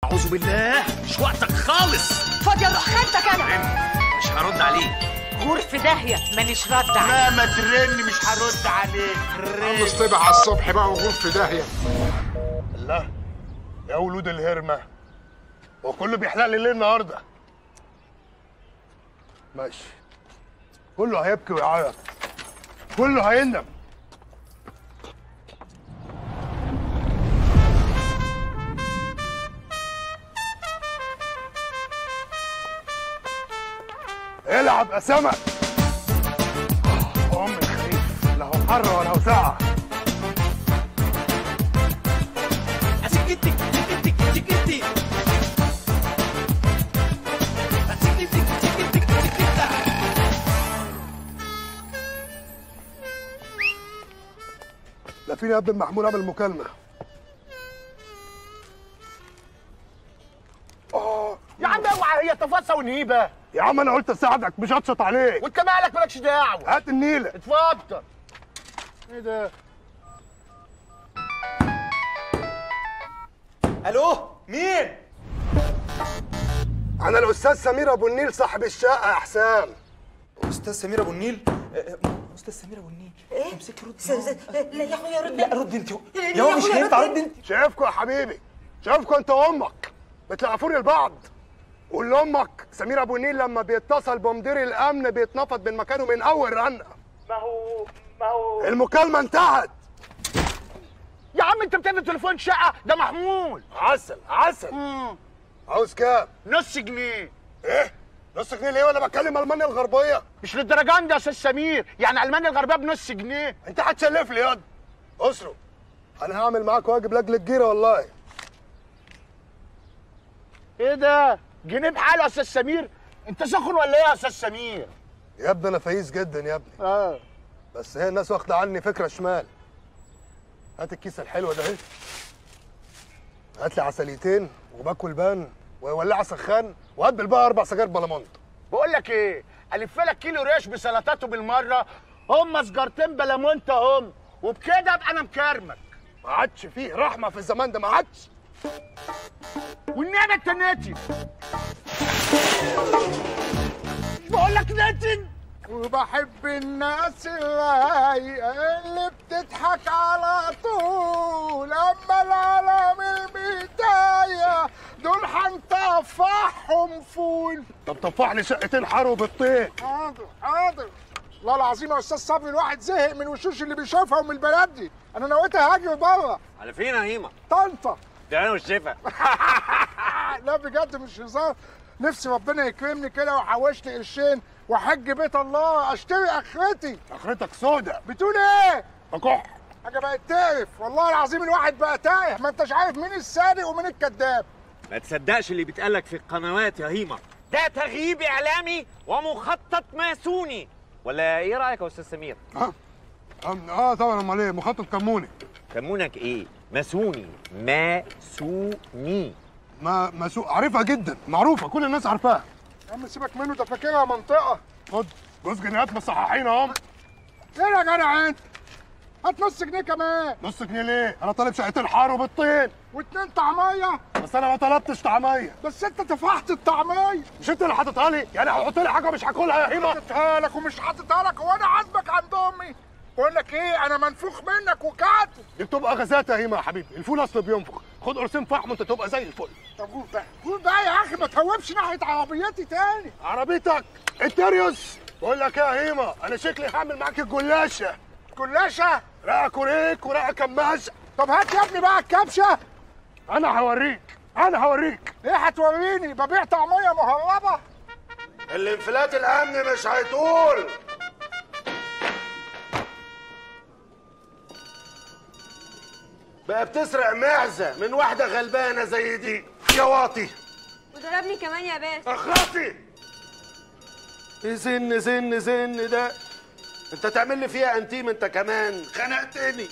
اعوذ بالله مش وقتك خالص فاضيه اروح خالتك انا مش هرد عليك غور في داهيه مانيش رد عليك لا ما ترن مش هرد عليك رن مصطبح على الصبح بقى وغور في داهيه الله يا ولود الهرمه هو كله بيحلق لي ليه النهارده ماشي كله هيبكي ويعيط كله هيندم العب يا سمك ام الخريف لا هو حر ولا هو ساعه اسكتك سكتك سكتك سكتك سكتك سكتك لا فينا يا ابن محمود قبل المكالمه يا عم اوعى هي تفاصيل ونهيبه يا عم انا قلت اساعدك مش هتشط عليك وانت مالك مالكش دعوه هات النيله اتفضل ايه ده الو مين انا الاستاذ سمير ابو النيل صاحب الشقه يا حسام استاذ سمير ابو النيل آه، آه، استاذ سمير ابو النيل ايه امسكي رد س- س- لا يا اخويا رد لا رد انت يا يا هو مش أخويا هينفع رد رد انت شايفكم يا حبيبي شايفكم انت وامك بتلعفوني لبعض قول لامك سمير ابو النيل لما بيتصل بمدير الامن بيتنفض من مكانه من اول رنه ما هو ما هو المكالمه انتهت يا عم انت بتعمل تليفون شقه ده محمول عسل عسل مم. عاوز كام نص جنيه ايه نص جنيه ليه وانا بتكلم المانيا الغربيه مش للدرجه دي يا استاذ سمير يعني المانيا الغربيه بنص جنيه انت هتشلف لي ياض اسرق انا هعمل معاك واجب لاجل الجيره والله ايه ده جنيه بحاله يا استاذ سمير انت سخن ولا ايه يا استاذ سمير يا ابني انا فايز جدا يا ابني اه بس هي الناس واخده عني فكره شمال هات الكيسه الحلوه ده اهي هات لي عسليتين وباكل بان وولعه سخان وهات بالبقى اربع سجاير بلمونت بقول لك ايه الف لك كيلو ريش بسلطاته بالمره هم سجارتين بلامونت هم وبكده ابقى انا مكرمك ما عادش فيه رحمه في الزمان ده ما عادش والنعمه التناتي بقول لك ناتن وبحب الناس الرايقه اللي بتضحك على طول اما العالم البدايه دول هنطفحهم فول طب طفح لي شقتين حرو بالطين حاضر حاضر والله العظيم يا استاذ صبري الواحد زهق من الوشوش اللي بيشوفها ومن البلد دي انا نويت هاجر بره على فين يا هيما طنطا ده انا والشفا لا بجد مش هزار نفسي ربنا يكرمني كده وحوشت قرشين واحج بيت الله اشتري اخرتي اخرتك سودة بتقول ايه بكح حاجه بقت تعرف والله العظيم الواحد بقى تايه ما انتش عارف مين الصادق ومين الكذاب ما تصدقش اللي بيتقالك في القنوات يا هيما ده تغييب اعلامي ومخطط ماسوني ولا ايه رايك يا استاذ سمير اه اه طبعا امال ايه مخطط كموني كمونك ايه ماسوني ماسوني ما ما سوق عارفها جدا معروفه كل الناس عارفاها يا عم سيبك منه ده فاكرها منطقه خد جوز جنيهات مصححين اهم ايه يا جدع انت هات نص جنيه كمان نص جنيه ليه انا طالب شقتين حار وبالطين واتنين طعميه بس انا ما طلبتش طعميه بس انت تفحت الطعميه مش انت اللي حاططها لي يعني هحط لي حاجه مش هاكلها يا هيما حاططها لك ومش حاططها لك هو انا عازبك عند امي بقول لك ايه انا منفوخ منك وكاتب دي بتبقى غازات يا هيما يا حبيبي الفول اصله بينفخ خد قرصين فحم وانت تبقى زي الفل طب قول بقى قول بقى يا اخي ما تهوبش ناحيه عربيتي تاني عربيتك التريوس بقول لك إيه يا هيما انا شكلي هعمل معاك الجلاشه كلاشه رقه كوريك ورقه كماشه طب هات يا ابني بقى الكبشه انا هوريك انا هوريك ايه هتوريني ببيع طعميه مهربه الانفلات الامن مش هيطول بقى بتسرق معزه من واحده غلبانه زي دي يا واطي وضربني كمان يا باشا اخرتي ايه زن زن زن ده انت تعمل لي فيها انتيم انت كمان خنقتني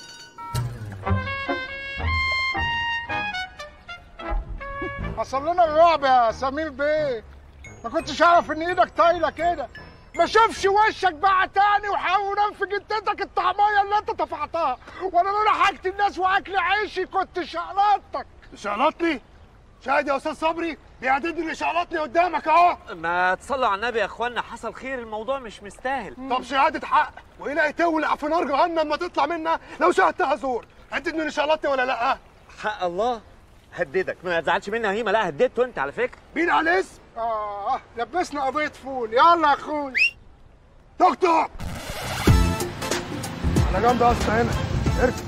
حصل لنا الرعب يا سمير بيه ما كنتش اعرف ان ايدك طايله كده ما اشوفش وشك بقى تاني وحاول انفي جدتك الطعميه اللي انت دفعتها وانا لولا حاجه الناس واكل عيشي كنت شقلطتك شقلطني شاهد يا استاذ صبري بيعددني اللي شعلطني قدامك اهو ما تصلوا على النبي يا اخوانا حصل خير الموضوع مش مستاهل طب شهاده حق وإلهي تولع في نار جهنم ما تطلع منها لو شاهدتها زور هتدني اللي شعلطني ولا لا حق الله هددك ما تزعلش مني يا هيما لا هددته انت على فكره مين على الاسم اه لبسنا قضيه فول يلا يا اخوي توك توك على جنب يا اسطى هنا اركب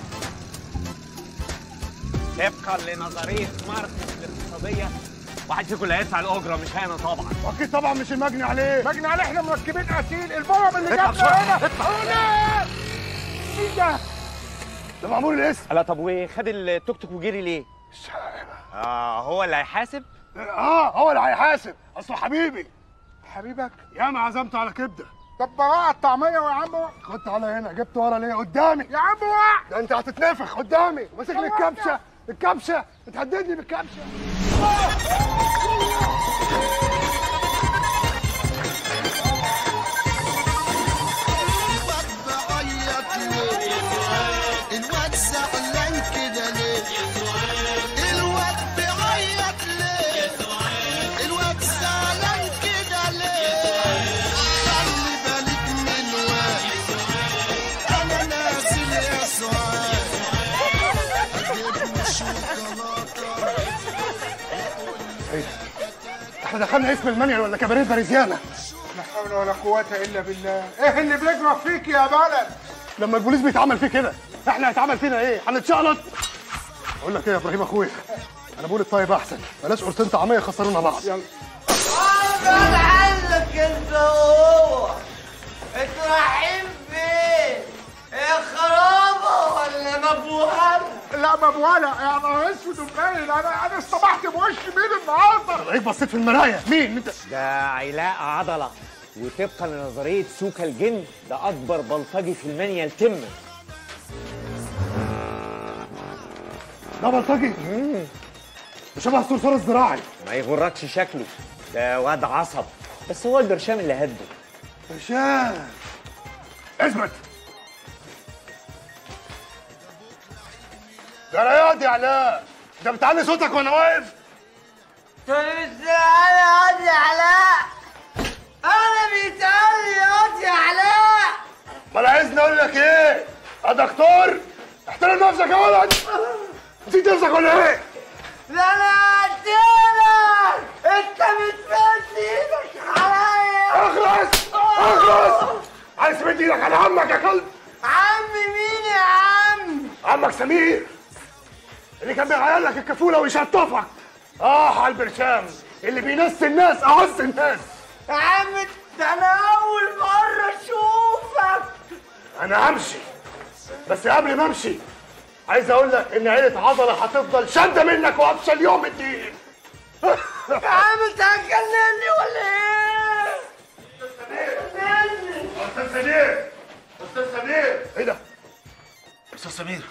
طبقا لنظريه ماركس الاقتصاديه واحد فيكم اللي هيدفع الاجره مش انا طبعا واكيد طبعا مش المجني عليه مجني عليه احنا مركبين قتيل البرم اللي اطلع جابنا بسرعة، هنا اطلع. هنا مين ده؟ ده مأمور الاسم لا طب وخد التوك توك وجري ليه؟ اه هو اللي هيحاسب؟ اه هو اللي هيحاسب اصله حبيبي حبيبك ياما عزمته على كبده طب بقى الطعميه يا عم خدت على هنا جبت ورا ليه قدامي يا عم وقع ده انت هتتنفخ قدامي ماسك لي الكبشه الكبشه بتهددني بالكبشه الواد زعلان كده ليه الواد بيعيط ليه الواد زعلان كده ليه خلي بالك من الواد انا نازل يا سعاد اجيب له شوكولاته ايه ده؟ احنا دخلنا اسم المانيال ولا كباريه باريزيانا لا حول ولا قوة إلا بالله، إيه اللي بيجرى فيك يا بلد؟ لما البوليس بيتعمل فيه كده احنا هيتعمل فينا ايه هنتشقلط اقول لك ايه يا ابراهيم اخويا انا بقول الطيب احسن بلاش قرصين طعميه يخسرونا بعض يلا بعد عنك انت وهو انتوا رايحين فين؟ يا خرابه ولا مبوهه؟ لا مبولة يا نهار اسود ومنيل أنا أنا اصطبحت بوش مين النهاردة؟ الاقيك بصيت في المرايه مين انت ده علاء عضله وطبقا لنظريه سوكا الجن ده اكبر بلطجي في المانيا التم ده بلطجي شبه الصرصار الزراعي ما يغركش شكله ده واد عصب بس هو البرشام اللي هده هشام اثبت ده رياض يا علاء انت بتعلي صوتك وانا واقف طب ازاي يا يا علاء؟ انا بيتقال لي يا علاء ما انا عايز اقول لك ايه يا دكتور احترم نفسك يا ولد نسيت نفسك ولا ايه ده انا قتلك انت بتمد ايدك عليا اخلص اخلص عايز تمد ايدك على عمك يا كلب عم مين يا عم؟ عمك سمير اللي كان بيغير لك الكفوله ويشطفك اه على البرشام اللي بينسي الناس اعز الناس يا عم ده انا اول مرة اشوفك انا همشي بس قبل ما امشي عايز اقول لك ان عيله عضله هتفضل شاده منك وابشى اليوم الدين يا عم انت هتجنني ولا ايه؟ هتجنني استاذ سمير استاذ سمير ايه ده استاذ سمير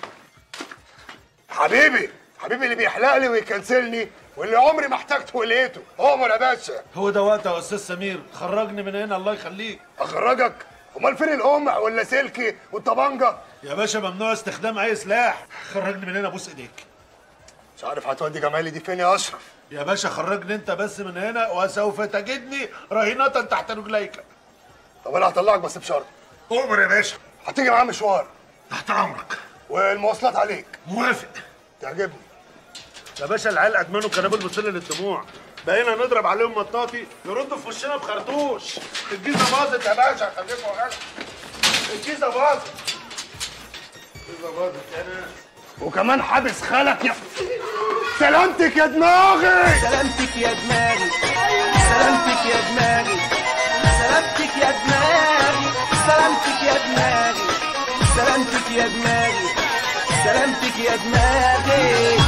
حبيبي حبيبي اللي بيحلق لي ويكنسلني واللي عمري ما احتجته ولقيته عمر يا باشا هو ده وقتها يا استاذ سمير خرجني من هنا الله يخليك اخرجك امال فين القمع ولا سلكي والطبنجه يا باشا ممنوع استخدام اي سلاح خرجني من هنا بوس ايديك مش عارف هتودي جمالي دي فين يا اشرف يا باشا خرجني انت بس من هنا وسوف تجدني رهينة تحت رجليك طب انا هطلعك بس بشرط امر يا باشا هتيجي معاه مشوار تحت امرك والمواصلات عليك موافق تعجبني يا باشا العيال ادمنوا كنابل مسل للدموع بقينا نضرب عليهم مطاطي يردوا في وشنا بخرطوش الجيزه باظت يا باشا خليكم غلط الجيزه باظت الجيزه باظت يا ناس وكمان حابس خالك يا سلامتك يا دماغي سلامتك يا دماغي سلامتك يا دماغي سلامتك يا دماغي سلامتك يا دماغي سلامتك يا دماغي سلامتك يا دماغي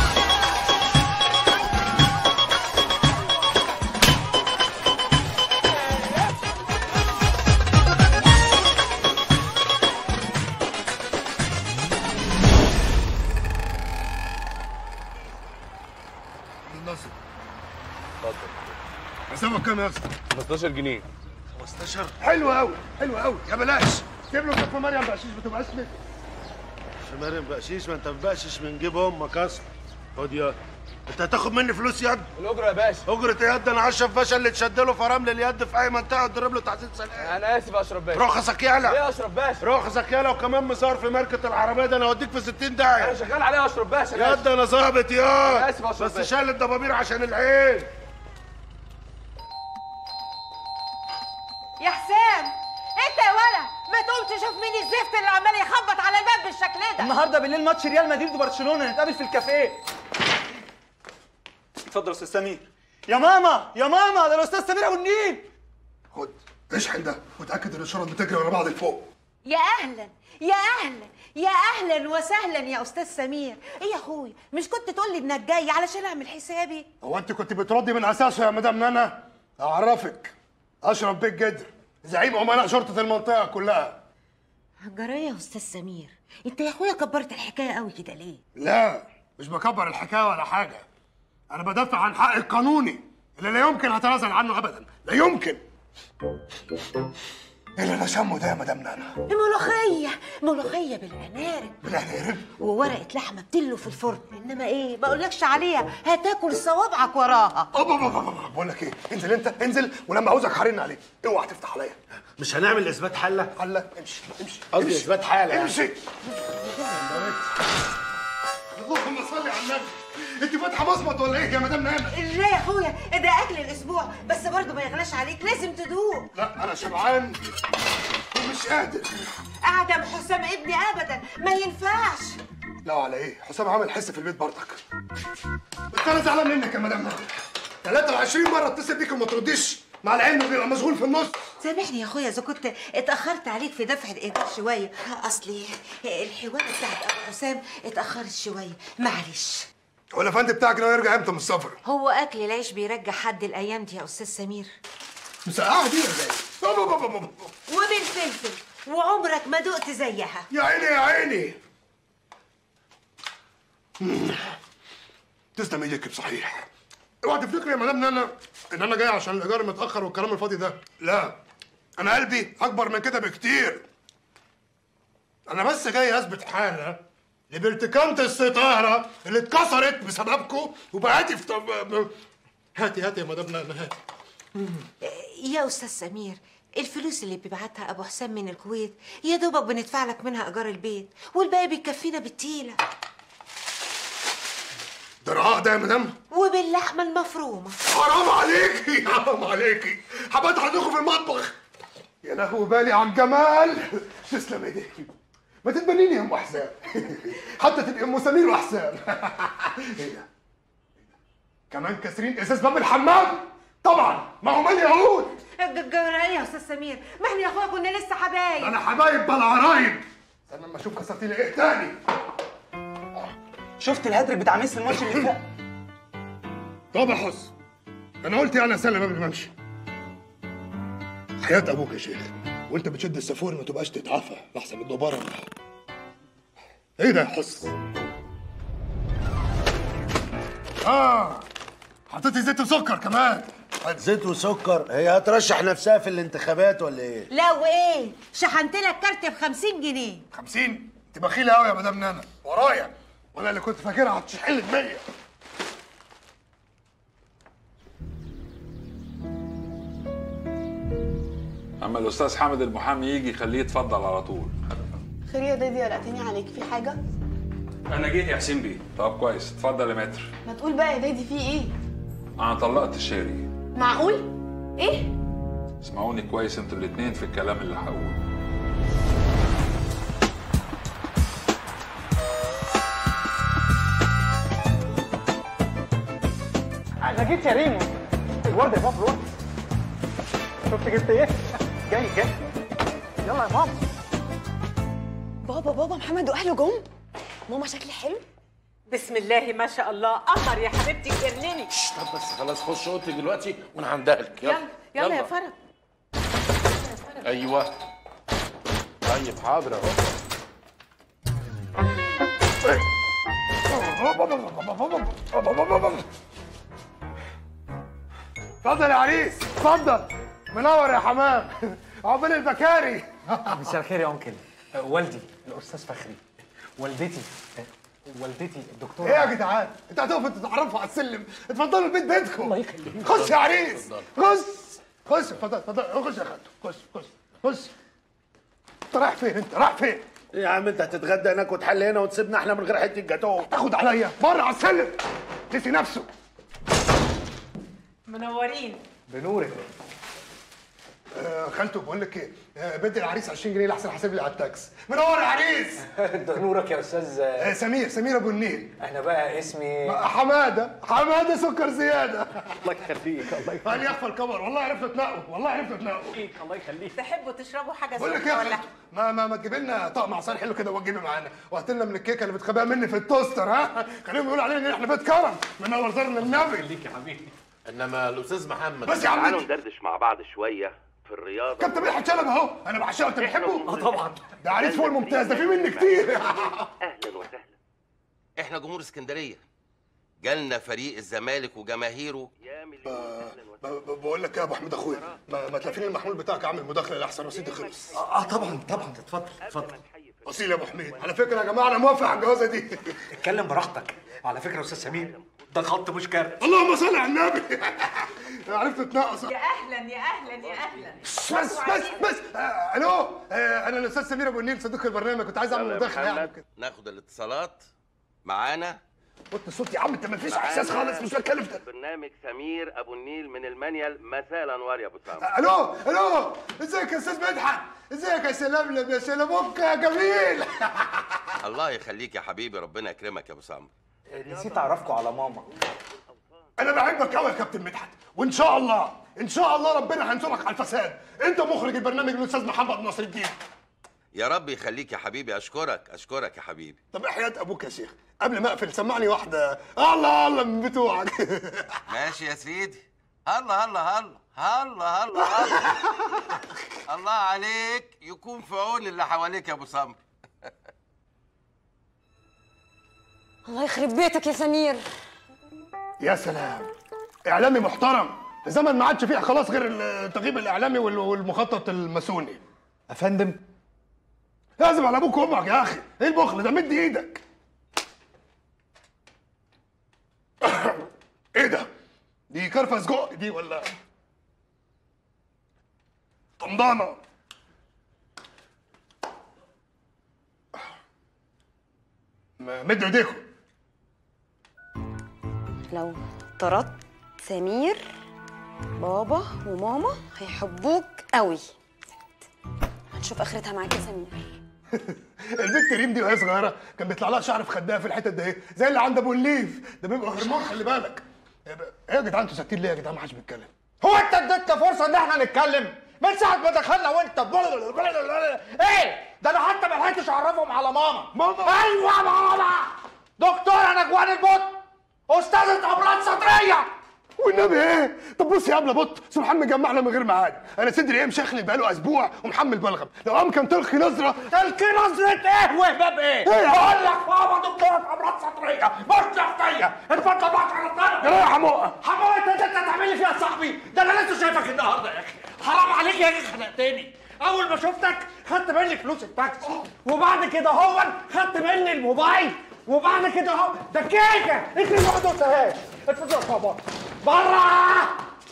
النصر حسابك كام يا اسطى 15 جنيه 15 حلو قوي حلو قوي يا بلاش جيب له كف مريم بقشيش بتبقى اسمك في مريم بقشيش ما انت بقشش من جيب امك اصلا خد يا انت هتاخد مني فلوس يد الاجره يا باشا اجرة ايه يد انا اشرف باشا اللي تشد له فرامل اليد في اي منطقه وتضرب له تعزيز سلام انا اسف يا اشرف باشا رخصك يالا ليه يا اشرف باشا رخصك يالا وكمان مصار في ماركه العربيه ده انا اوديك في 60 داهيه انا شغال عليه يا اشرف باشا أنا يد انا ظابط يا أنا آسف يا أشرف بس باشا. شايل الضبابير عشان العين يا حسام انت يا ولا ما تقوم تشوف مين الزفت اللي عمال يخبط على الباب بالشكل ده النهارده بالليل ماتش ريال مدريد وبرشلونه نتقابل في الكافيه اتفضل يا استاذ سمير يا ماما يا ماما ده الاستاذ سمير ابو النيل خد اشحن ده وتاكد ان الشرط بتجري ورا بعض لفوق يا اهلا يا اهلا يا اهلا وسهلا يا استاذ سمير ايه يا اخويا مش كنت تقول لي انك جاي علشان اعمل حسابي هو انت كنت بتردي من اساسه يا مدام نانا اعرفك اشرف بيك جدر زعيم امناء شرطه المنطقه كلها جرايه يا استاذ سمير انت يا اخويا كبرت الحكايه قوي كده ليه لا مش بكبر الحكايه ولا حاجه انا بدافع عن حق القانوني اللي لا يمكن هتنازل عنه ابدا لا يمكن ايه اللي انا شامه ده يا مدام نانا ملوخيه ملوخيه بالعنارب بالعنارب وورقه لحمه بتلو في الفرن انما ايه بقولكش عليها هتاكل صوابعك وراها أوبا أوبا أوبا. بقول لك ايه انزل انت انزل ولما عاوزك هرن عليك اوعى تفتح عليا مش هنعمل اثبات حله حله امشي امشي قصدي امشي. اثبات حاله يعني. امشي اللهم صل على النبي انت فاتحه مصمت ولا ايه يا مدام نانا لا يا اخويا ده اكل الاسبوع بس برضه ما يغلاش عليك لازم تدوق لا انا شبعان ومش قادر اعدم حسام ابني ابدا ما ينفعش لا على ايه حسام عامل حس في البيت برضك بس انا زعلان منك يا مدام نانا 23 مره اتصل بيك وما ترديش مع العلم بيبقى مشغول في النص سامحني يا اخويا اذا كنت اتاخرت عليك في دفع الايجار شويه اصلي الحوار بتاعت ابو حسام اتاخرت شويه معلش هو الافندي بتاعك ده يرجع امتى من السفر؟ هو اكل العيش بيرجع حد الايام دي يا استاذ سمير مسقعه دي ولا ايه؟ أوبا أوبا أوبا أوبا. وبالفلفل وعمرك ما دقت زيها يا عيني يا عيني مم. تسلم ايدك بصحيح اوعى تفتكري يا مدام نانا ان انا جاي عشان الايجار متاخر والكلام الفاضي ده لا انا قلبي اكبر من كده بكتير انا بس جاي اثبت حاله لبرتكامة الستاره اللي اتكسرت بسببكم وبقيتي في طب... هاتي هاتي يا مدام نانا هاتي يا استاذ سمير الفلوس اللي بيبعتها ابو حسام من الكويت يا دوبك بندفع لك منها ايجار البيت والباقي بيكفينا بالتيله ده رقاق ده يا مدام وباللحمه المفرومه حرام عليكي حرام عليكي حبات عندكم في المطبخ يا لهو بالي على الجمال تسلم ايديكي ما تتبنيني يا ام حسام حتى تبقي ام سمير وحسام ايه ده كمان كاسرين ازاز باب الحمام طبعا ما هو مال يهود الجرايه يا استاذ سمير ما احنا يا اخويا كنا لسه حبايب انا حبايب بلا عرايب استنى اما اشوف كسرتي لي ايه تاني شفت الهاتريك بتاع ميسي الماتش اللي فات طب يا حس انا قلت يعني اسلم قبل ما امشي حياة ابوك يا شيخ وانت بتشد السافور ما تبقاش تتعافى لحسن الدبارة ايه ده يا حس اه حطيتي زيت وسكر كمان زيت وسكر هي هترشح نفسها في الانتخابات ولا ايه؟ لا وايه شحنت لك كارت ب 50 جنيه 50 انت بخيلة قوي يا مدام نانا ورايا وانا اللي كنت فاكرها هتشحن لي 100 اما الاستاذ حامد المحامي يجي خليه يتفضل على طول خير يا دادي قلقتني عليك في حاجة؟ انا جيت يا حسين بيه طب كويس اتفضل يا متر ما تقول بقى يا دادي في ايه؟ انا طلقت الشاري معقول؟ ايه؟ اسمعوني كويس انتوا الاتنين في الكلام اللي هقوله انا جيت يا ريمو الورد يا بابا الورد شفت جبت ايه؟ جاي جاي يلا يا ماما بابا بابا محمد واهله جم ماما شكلي حلو بسم الله ما شاء الله قمر يا حبيبتي جنني طب بس خلاص خش اوضتي دلوقتي وانا هندهلك يلا يلا يلا يا فرج ايوه طيب حاضر اهو اتفضل يا عريس اتفضل منور يا حمام عقبال البكاري مساء الخير يا انكل والدي الاستاذ فخري والدتي والدتي ايه الدكتوره يا جدعان انت هتقفوا تتعرفوا على السلم اتفضلوا البيت بيتكم الله يخليك خش يا عريس خش خش اتفضل اتفضل خش يا خالته خش خش خش انت رايح فين انت رايح فين يا عم انت هتتغدى هناك وتحل هنا وتسيبنا احنا من غير حته جاتوه تاخد عليا بره على السلم نسي نفسه منورين بنورك آه خالته بقول لك ايه آه بدي العريس 20 جنيه لحسن حاسب لي على التاكس منور يا عريس ده نورك يا استاذ آه سمير سمير ابو النيل انا بقى اسمي حماده حماده سكر زياده الله يخليك الله يخليك هل يخفى الكبر والله عرفت اتنقوا والله عرفت اتنقوا الله يخليك تحبوا تشربوا حاجه بقول لك سخنه يا ولا خالته ما ما ما تجيب لنا طقم عصير حلو كده وتجيبي معانا وهات لنا من الكيكه اللي بتخبيها مني في التوستر ها خليهم يقولوا علينا ان احنا بيت كرم منور زرنا النبي خليك يا حبيبي انما الاستاذ محمد بس يا عم تعالوا انت- ندردش مع بعض شويه في الرياضه كابتن مدحت شلبي اهو انا بعشقه انت بتحبه؟ اه طبعا ده عريس فوق الممتاز ده في مني كتير اهلا وسهلا احنا جمهور اسكندريه جالنا فريق الزمالك وجماهيره يا مليون اهلا ب- ب- بقول لك يا ابو حميد اخويا ما, ما تلافيني المحمول بتاعك اعمل مداخله لاحسن رصيدي خلص اه طبعا طبعا اتفضل اتفضل اصيل يا ابو حميد على فكره يا جماعه انا موافق على الجوازه دي اتكلم براحتك على فكره يا استاذ سمير ده خط مش كارت اللهم صل على النبي عرفت اتنقص يا اهلا يا اهلا يا اهلا بس بس بس آه الو آه انا الاستاذ سمير ابو النيل صديق البرنامج كنت عايز اعمل يلا يا مداخله يعني محمد، ناخد الاتصالات معانا وطي الصوت يا عم انت ما فيش احساس خالص مش بتكلم في ده. برنامج سمير ابو النيل من المنيل مساء الانوار يا ابو سامر آه، الو الو ازيك يا استاذ مدحت ازيك يا سلام يا سلاموك يا جميل الله يخليك يا حبيبي ربنا يكرمك يا ابو سامر نسيت اعرفكم على ماما انا بحبك قوي يا كابتن مدحت وان شاء الله ان شاء الله ربنا هينصرك على الفساد انت مخرج البرنامج الاستاذ محمد ناصر الدين يا رب يخليك يا حبيبي اشكرك اشكرك يا حبيبي طب حياة ابوك يا شيخ قبل ما اقفل سمعني واحده الله الله من بتوعك ماشي يا سيدي الله الله الله الله الله الله الله عليك يكون في عون اللي حواليك يا ابو سمر الله يخرب بيتك يا سمير يا سلام اعلامي محترم في زمن ما عادش فيه خلاص غير التغييب الاعلامي وال- والمخطط الماسوني يا فندم لازم على ابوك وامك يا اخي ايه البخل ده مد ايدك ايه ده دي كرفه سجق دي ولا طمضانه م- مد ايديكم لو طردت سمير بابا وماما هيحبوك قوي هنشوف اخرتها معاك يا سمير البنت ريم دي وهي صغيره كان بيطلع لها شعر في خدها في الحتت ده ايه زي اللي عند ابو الليف ده بيبقى هرمون خلي بالك ايه يا جدعان انتوا ساكتين ليه يا جدعان ما حدش بيتكلم هو انت اديتنا فرصه ان احنا نتكلم من ساعه ما دخلنا وانت ايه ده انا حتى ما لحقتش اعرفهم على ماما ماما ايوه ماما دكتوره نجوان البط استاذه امراض صدريه والنبي ايه طب بص يا ابله بط سبحان مجمعنا من غير ميعاد انا صدري ايه مشخلي بقاله اسبوع ومحمل بلغم لو قام كان تلقي نظره تلقي نظرة ايه وهباب ايه؟ إيه؟ بقول لك ماما دكتورة امراض صدرية مش نفسية اتفضل بقى على الطرف يا رايح حموقه حموقة انت انت تعمل لي فيها صاحبي ده انا لسه شايفك النهارده يا اخي حرام عليك يا اخي خنقتني اول ما شفتك خدت مني فلوس التاكسي وبعد كده هو خدت مني الموبايل وبعد كده هو ده كيكه انت ما دوتهاش اتفضل يا بابا بره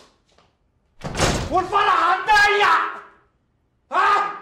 والفرح هتضيع ها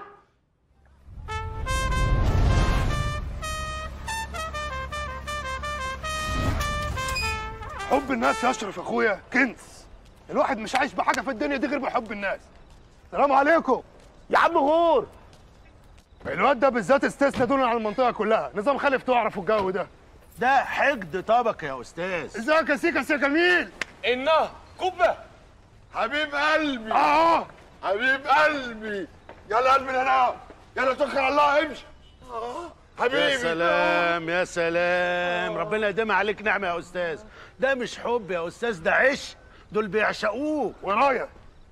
حب الناس يا اشرف اخويا كنز الواحد مش عايش بحاجه في الدنيا دي غير بحب الناس السلام عليكم يا عم غور الواد ده بالذات استثنى دون على المنطقه كلها نظام خلف تعرفوا الجو ده ده حقد طبق يا استاذ ازيك يا سيكا يا جميل انه كبه حبيب قلبي اه حبيب قلبي يلا قلبي هنا يلا توكل على الله امشي حبيبي يا سلام يا سلام ربنا يديم عليك نعمه يا استاذ ده مش حب يا استاذ ده عشق دول بيعشقوك ورايا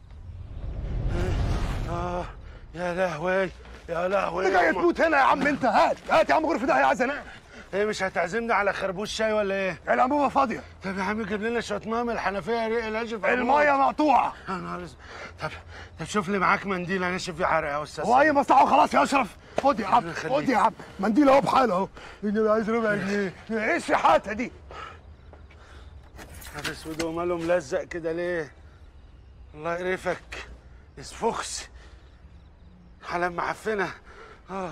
اه يا لهوي يا لهوي انت جاي تموت هنا يا عم انت هات هات يا عم غرفه ده عايز انام ايه مش هتعزمني على خربوش شاي ولا ايه؟ الانبوبه فاضيه طب يا عم جيب لنا شويه ميه من الحنفيه ريق العجب الميه مقطوعه يا نهار اسود. طب طب شوف لي معاك منديل انشف فيه حرق يا استاذ هو اي مصلحه خلاص يا اشرف خد يا عم ربنا يخليك. خد يا عم منديل اهو بحاله اهو اني عايز ربع جنيه ايه الشحاته دي نهار اسود وماله ملزق كده ليه؟ الله يقرفك اسفخس حلم معفنه اه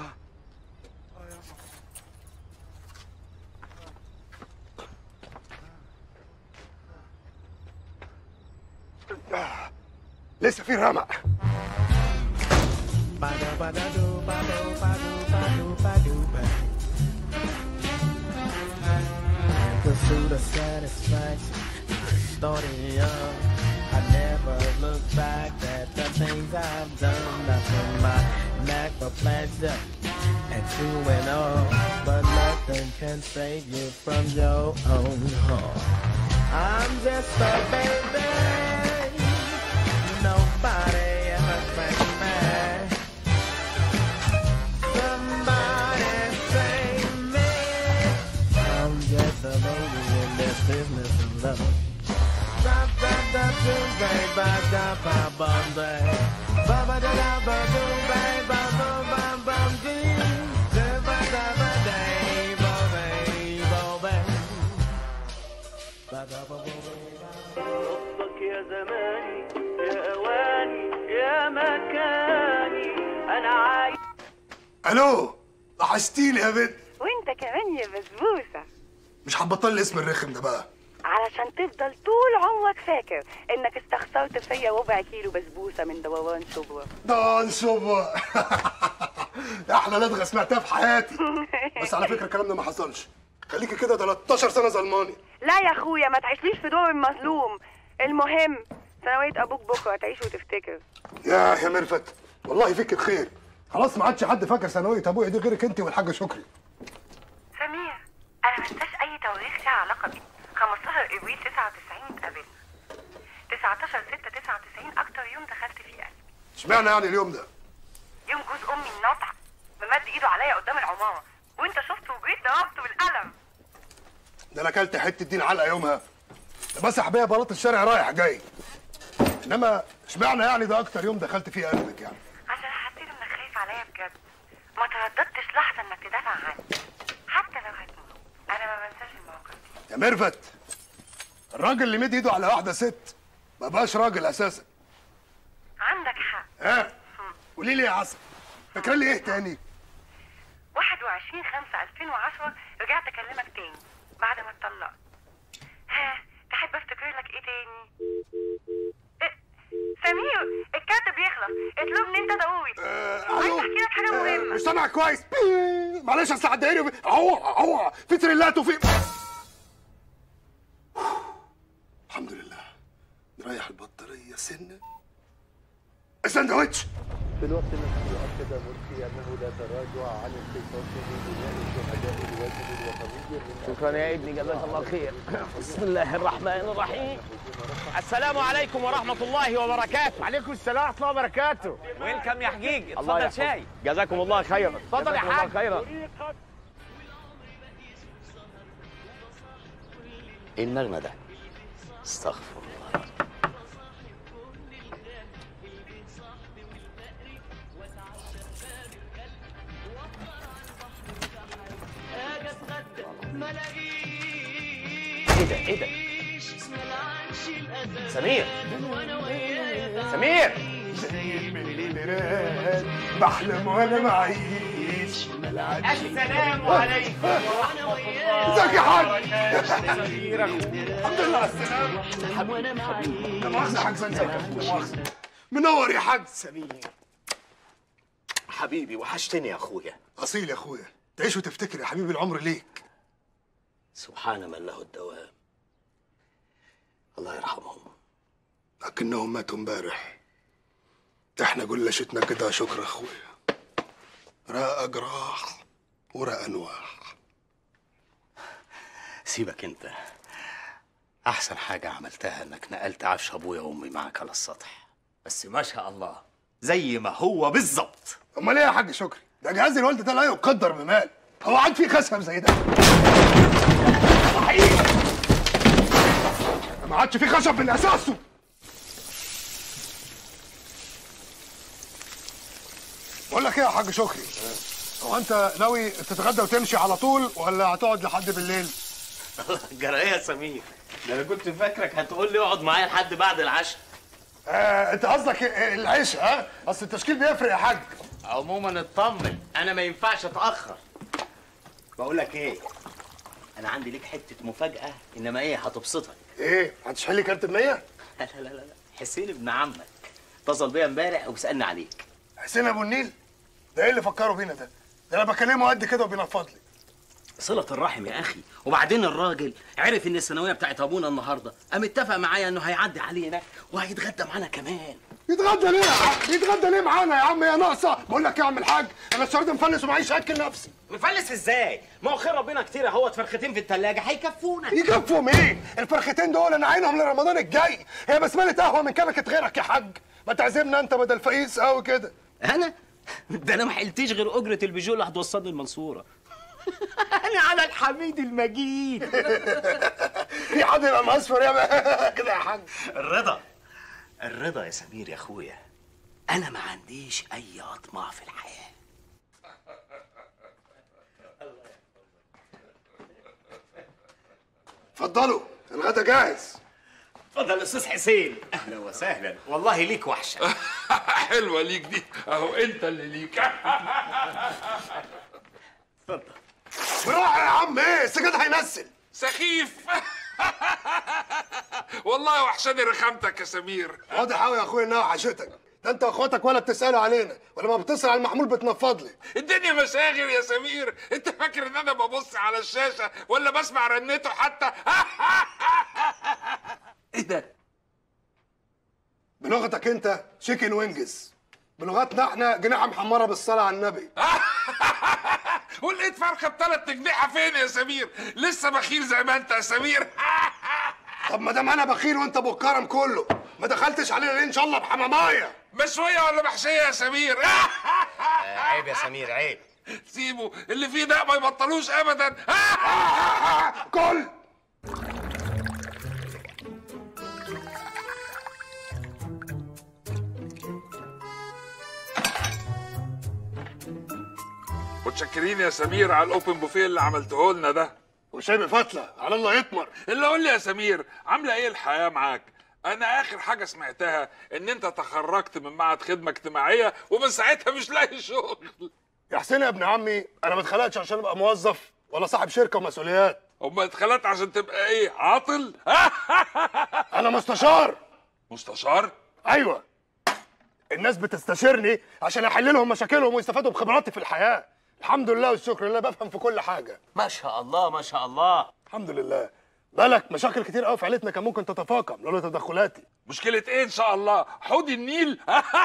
لسه في رمق Pursuit of satisfaction started young. I never look back at the things I've done. Nothing my knack for pleasure and to and all, but nothing can save you from your own heart. I'm just a baby. Nobody ever thanked me. Somebody save me. I'm just a baby in this business of love. Da da da do ba ba da ba bum ba ba ba da da ba do ba ba ba ba bum dee da ba da ba day ba ba ba ba ba da ba ba حبك يا زماني يا اواني يا مكاني انا عايز الو وحشتيني يا بنت وانت كمان يا بسبوسه مش هتبطل الاسم الرخم ده بقى علشان تفضل طول عمرك فاكر انك استخسرت فيا ربع كيلو بسبوسه من دوان شبرا دان شوفا احلى لدغه سمعتها في حياتي بس على فكره الكلام ده ما حصلش خليكي كده 13 سنه ظلماني لا يا اخويا ما تعيشليش في دور المظلوم المهم ثانوية ابوك بكره تعيش وتفتكر يا يا ميرفت والله فيك الخير خلاص ما عادش حد فاكر ثانويه ابويا دي غيرك انت والحاج شكري سمير انا ما انساش اي تواريخ لها علاقه بيك 15 ابريل 99 اتقابلنا 19 6 99 اكتر يوم دخلت فيه قلبي اشمعنى يعني اليوم ده يوم جوز امي الناطع ممد ايده عليا قدام العماره وانت شفته وجريت ضربته بالقلم ده انا اكلت حته دين علقه يومها ده مسح بيا بلاط الشارع رايح جاي انما اشمعنى يعني ده اكتر يوم دخلت فيه قلبك يعني عشان حسيت انك خايف عليا بجد ما ترددتش لحظه انك تدافع عني حتى لو هتموت انا ما بنساش الموقف يا ميرفت الراجل اللي مد ايده على واحده ست ما بقاش راجل اساسا عندك حق ها قولي لي يا عسل فاكره لي ايه تاني 21 5 2010 رجعت اكلمك تاني بعد ما اتطلقت ها تحب افتكر لك ايه تاني إيه؟ سمير الكارت بيخلص اطلبني انت ضروري عايز احكي لك حاجه مهمه مش سامعك كويس بي. معلش اصل عداني اهو اهو في تريلات وفي الحمد لله نريح البطاريه سنه الساندوتش في الوقت نفسه أكد مرسي أنه لا تراجع عن القصاص بدماء الشهداء الواجب الوطني من شكرا يا ابني جزاك الله خير بسم الله الرحمن الرحيم السلام عليكم ورحمة الله وبركاته وعليكم السلام ورحمة الله وبركاته ويلكم يا حجيج الله اتفضل يحفظك. شاي جزاكم الله خيرا اتفضل يا جزاكم الله حاج. خيرا ايه النغمة ده؟ استغفر الله ايه ده ايه ده سمير سمير بحلم وانا معيش السلام عليكم ورحمة الله ازيك يا حاج سمير الحمد لله على السلامة لا مؤاخذة يا حاج زنزان لا مؤاخذة منور يا حاج سمير حبيبي وحشتني يا اخويا اصيل يا اخويا تعيش وتفتكر يا حبيبي العمر ليك سبحان من له الدوام الله يرحمهم لكنهم ماتوا امبارح احنا جلشتنا كده يا شكر يا اخويا راء جراح وراء انواح سيبك انت احسن حاجة عملتها انك نقلت عفش ابويا وامي معاك على السطح بس ما شاء الله زي ما هو بالظبط امال ايه يا حاج شكري ده جهاز الوالد ده لا يقدر بمال هو عاد في خسم زي ده ايه ما عادش في خشب من اساسه بقول لك ايه يا حاج شكري هو انت ناوي تتغدى وتمشي على طول ولا هتقعد لحد بالليل جرايه يا سمير ده انا كنت فاكرك هتقول لي اقعد معايا لحد بعد العشاء آه انت قصدك العيش ها اصل التشكيل بيفرق يا حاج عموما اطمن انا ما ينفعش اتاخر بقول لك ايه انا عندي ليك حته مفاجاه انما ايه هتبسطك ايه هتشحن لي كارت ب 100 لا لا لا لا حسين ابن عمك اتصل بيا امبارح وسالني عليك حسين ابو النيل ده ايه اللي فكروا بينا ده ده انا بكلمه قد كده وبينفض لي صلة الرحم يا أخي وبعدين الراجل عرف إن الثانوية بتاعت أبونا النهاردة قام اتفق معايا إنه هيعدي علينا وهيتغدى معانا كمان يتغدى ليه يا عم يتغدى ليه معانا يا عم يا ناقصه بقول لك إيه يا عم الحاج انا الشهر ده مفلس ومعيش اكل نفسي مفلس ازاي؟ ما هو خير ربنا كتير اهوت فرختين في التلاجة هيكفونا يكفوا ايه الفرختين دول انا عينهم لرمضان الجاي هي بسمله قهوه من كبكه غيرك يا حاج ما تعزمنا انت بدل فقيس قوي كده أنا؟ ده أنا ما حلتش غير أجرة البيجو اللي هتوصلني المنصورة أنا على الحميد المجيد في حد يبقى مصفر يا كده يا حاج الرضا الرضا يا سمير يا أخويا أنا ما عنديش أي أطماع في الحياة اتفضلوا الغدا جاهز اتفضل استاذ حسين اهلا وسهلا والله ليك وحشه حلوه ليك دي اهو انت اللي ليك براحه يا عم ايه السجاد هينزل سخيف والله وحشاني رخامتك يا سمير واضح قوي يا اخويا انها وحشتك ده انت واخواتك ولا بتسالوا علينا ولما بتصل على المحمول بتنفض لي الدنيا مشاغل يا سمير انت فاكر ان انا ببص على الشاشه ولا بسمع رنته حتى ايه ده بلغتك انت شيكن وينجز بلغتنا احنا جناحه محمره بالصلاه على النبي ولقيت فرخه بثلاث اجنحه فين يا سمير لسه بخيل زي ما انت يا سمير طب ما دام انا بخيل وانت ابو الكرم كله ما دخلتش علينا ليه ان شاء الله بحمامايه مشويه ولا محشيه يا سمير عيب يا سمير عيب سيبه اللي فيه ده ما يبطلوش ابدا كل متشكرين يا سمير على الاوبن بوفيه اللي عملته لنا ده وشاي بفتله على الله يطمر اللي قول لي يا سمير عامله ايه الحياه معاك انا اخر حاجه سمعتها ان انت تخرجت من معهد خدمه اجتماعيه ومن ساعتها مش لاقي شغل يا حسين يا ابن عمي انا ما اتخلقتش عشان ابقى موظف ولا صاحب شركه ومسؤوليات امال اتخلقت عشان تبقى ايه عاطل انا مستشار مستشار ايوه الناس بتستشيرني عشان احل لهم مشاكلهم ويستفادوا بخبراتي في الحياه الحمد لله والشكر لله بفهم في كل حاجه ما شاء الله ما شاء الله الحمد لله بالك مشاكل كتير قوي في عيلتنا كان ممكن تتفاقم لولا تدخلاتي مشكله ايه ان شاء الله حوض النيل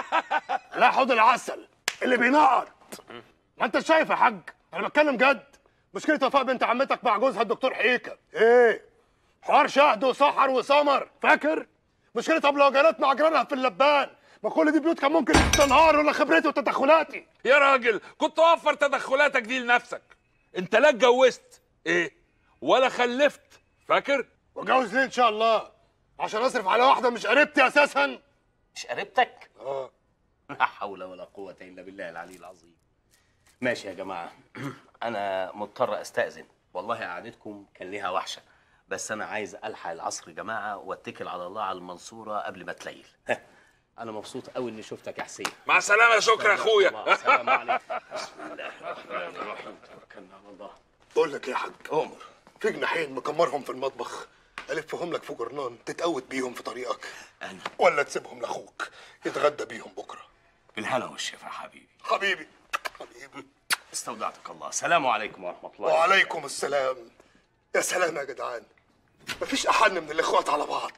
لا حوض العسل اللي بينقط ما انت شايف يا حاج انا بتكلم جد مشكله وفاء بنت عمتك مع جوزها الدكتور حيكه ايه حوار شهد وسحر وسمر فاكر مشكله ابلوجانات مع جيرانها في اللبان ما كل دي بيوت كان ممكن تنهار ولا خبرتي وتدخلاتي يا راجل كنت وفر تدخلاتك دي لنفسك انت لا اتجوزت ايه ولا خلفت فاكر واتجوز ليه ان شاء الله عشان اصرف على واحده مش قريبتي اساسا مش قريبتك اه لا حول ولا قوه الا بالله العلي العظيم ماشي يا جماعه انا مضطر استاذن والله قعدتكم كان ليها وحشه بس انا عايز الحق العصر يا جماعه واتكل على الله على المنصوره قبل ما تليل انا مبسوط قوي اني شفتك يا حسين مع السلامه يا شكري يا اخويا السلام عليكم بسم الله الرحمن الرحيم توكلنا على الله بقول لك ايه يا حاج عمر في جناحين مكمرهم في المطبخ الفهم لك في جرنان تتقوت بيهم في طريقك انا ولا تسيبهم لاخوك يتغدى بيهم بكره بالهنا والشفا حبيبي حبيبي استودعتك الله السلام عليكم ورحمه الله وعليكم السلام يا سلام يا جدعان مفيش احن من الاخوات على بعض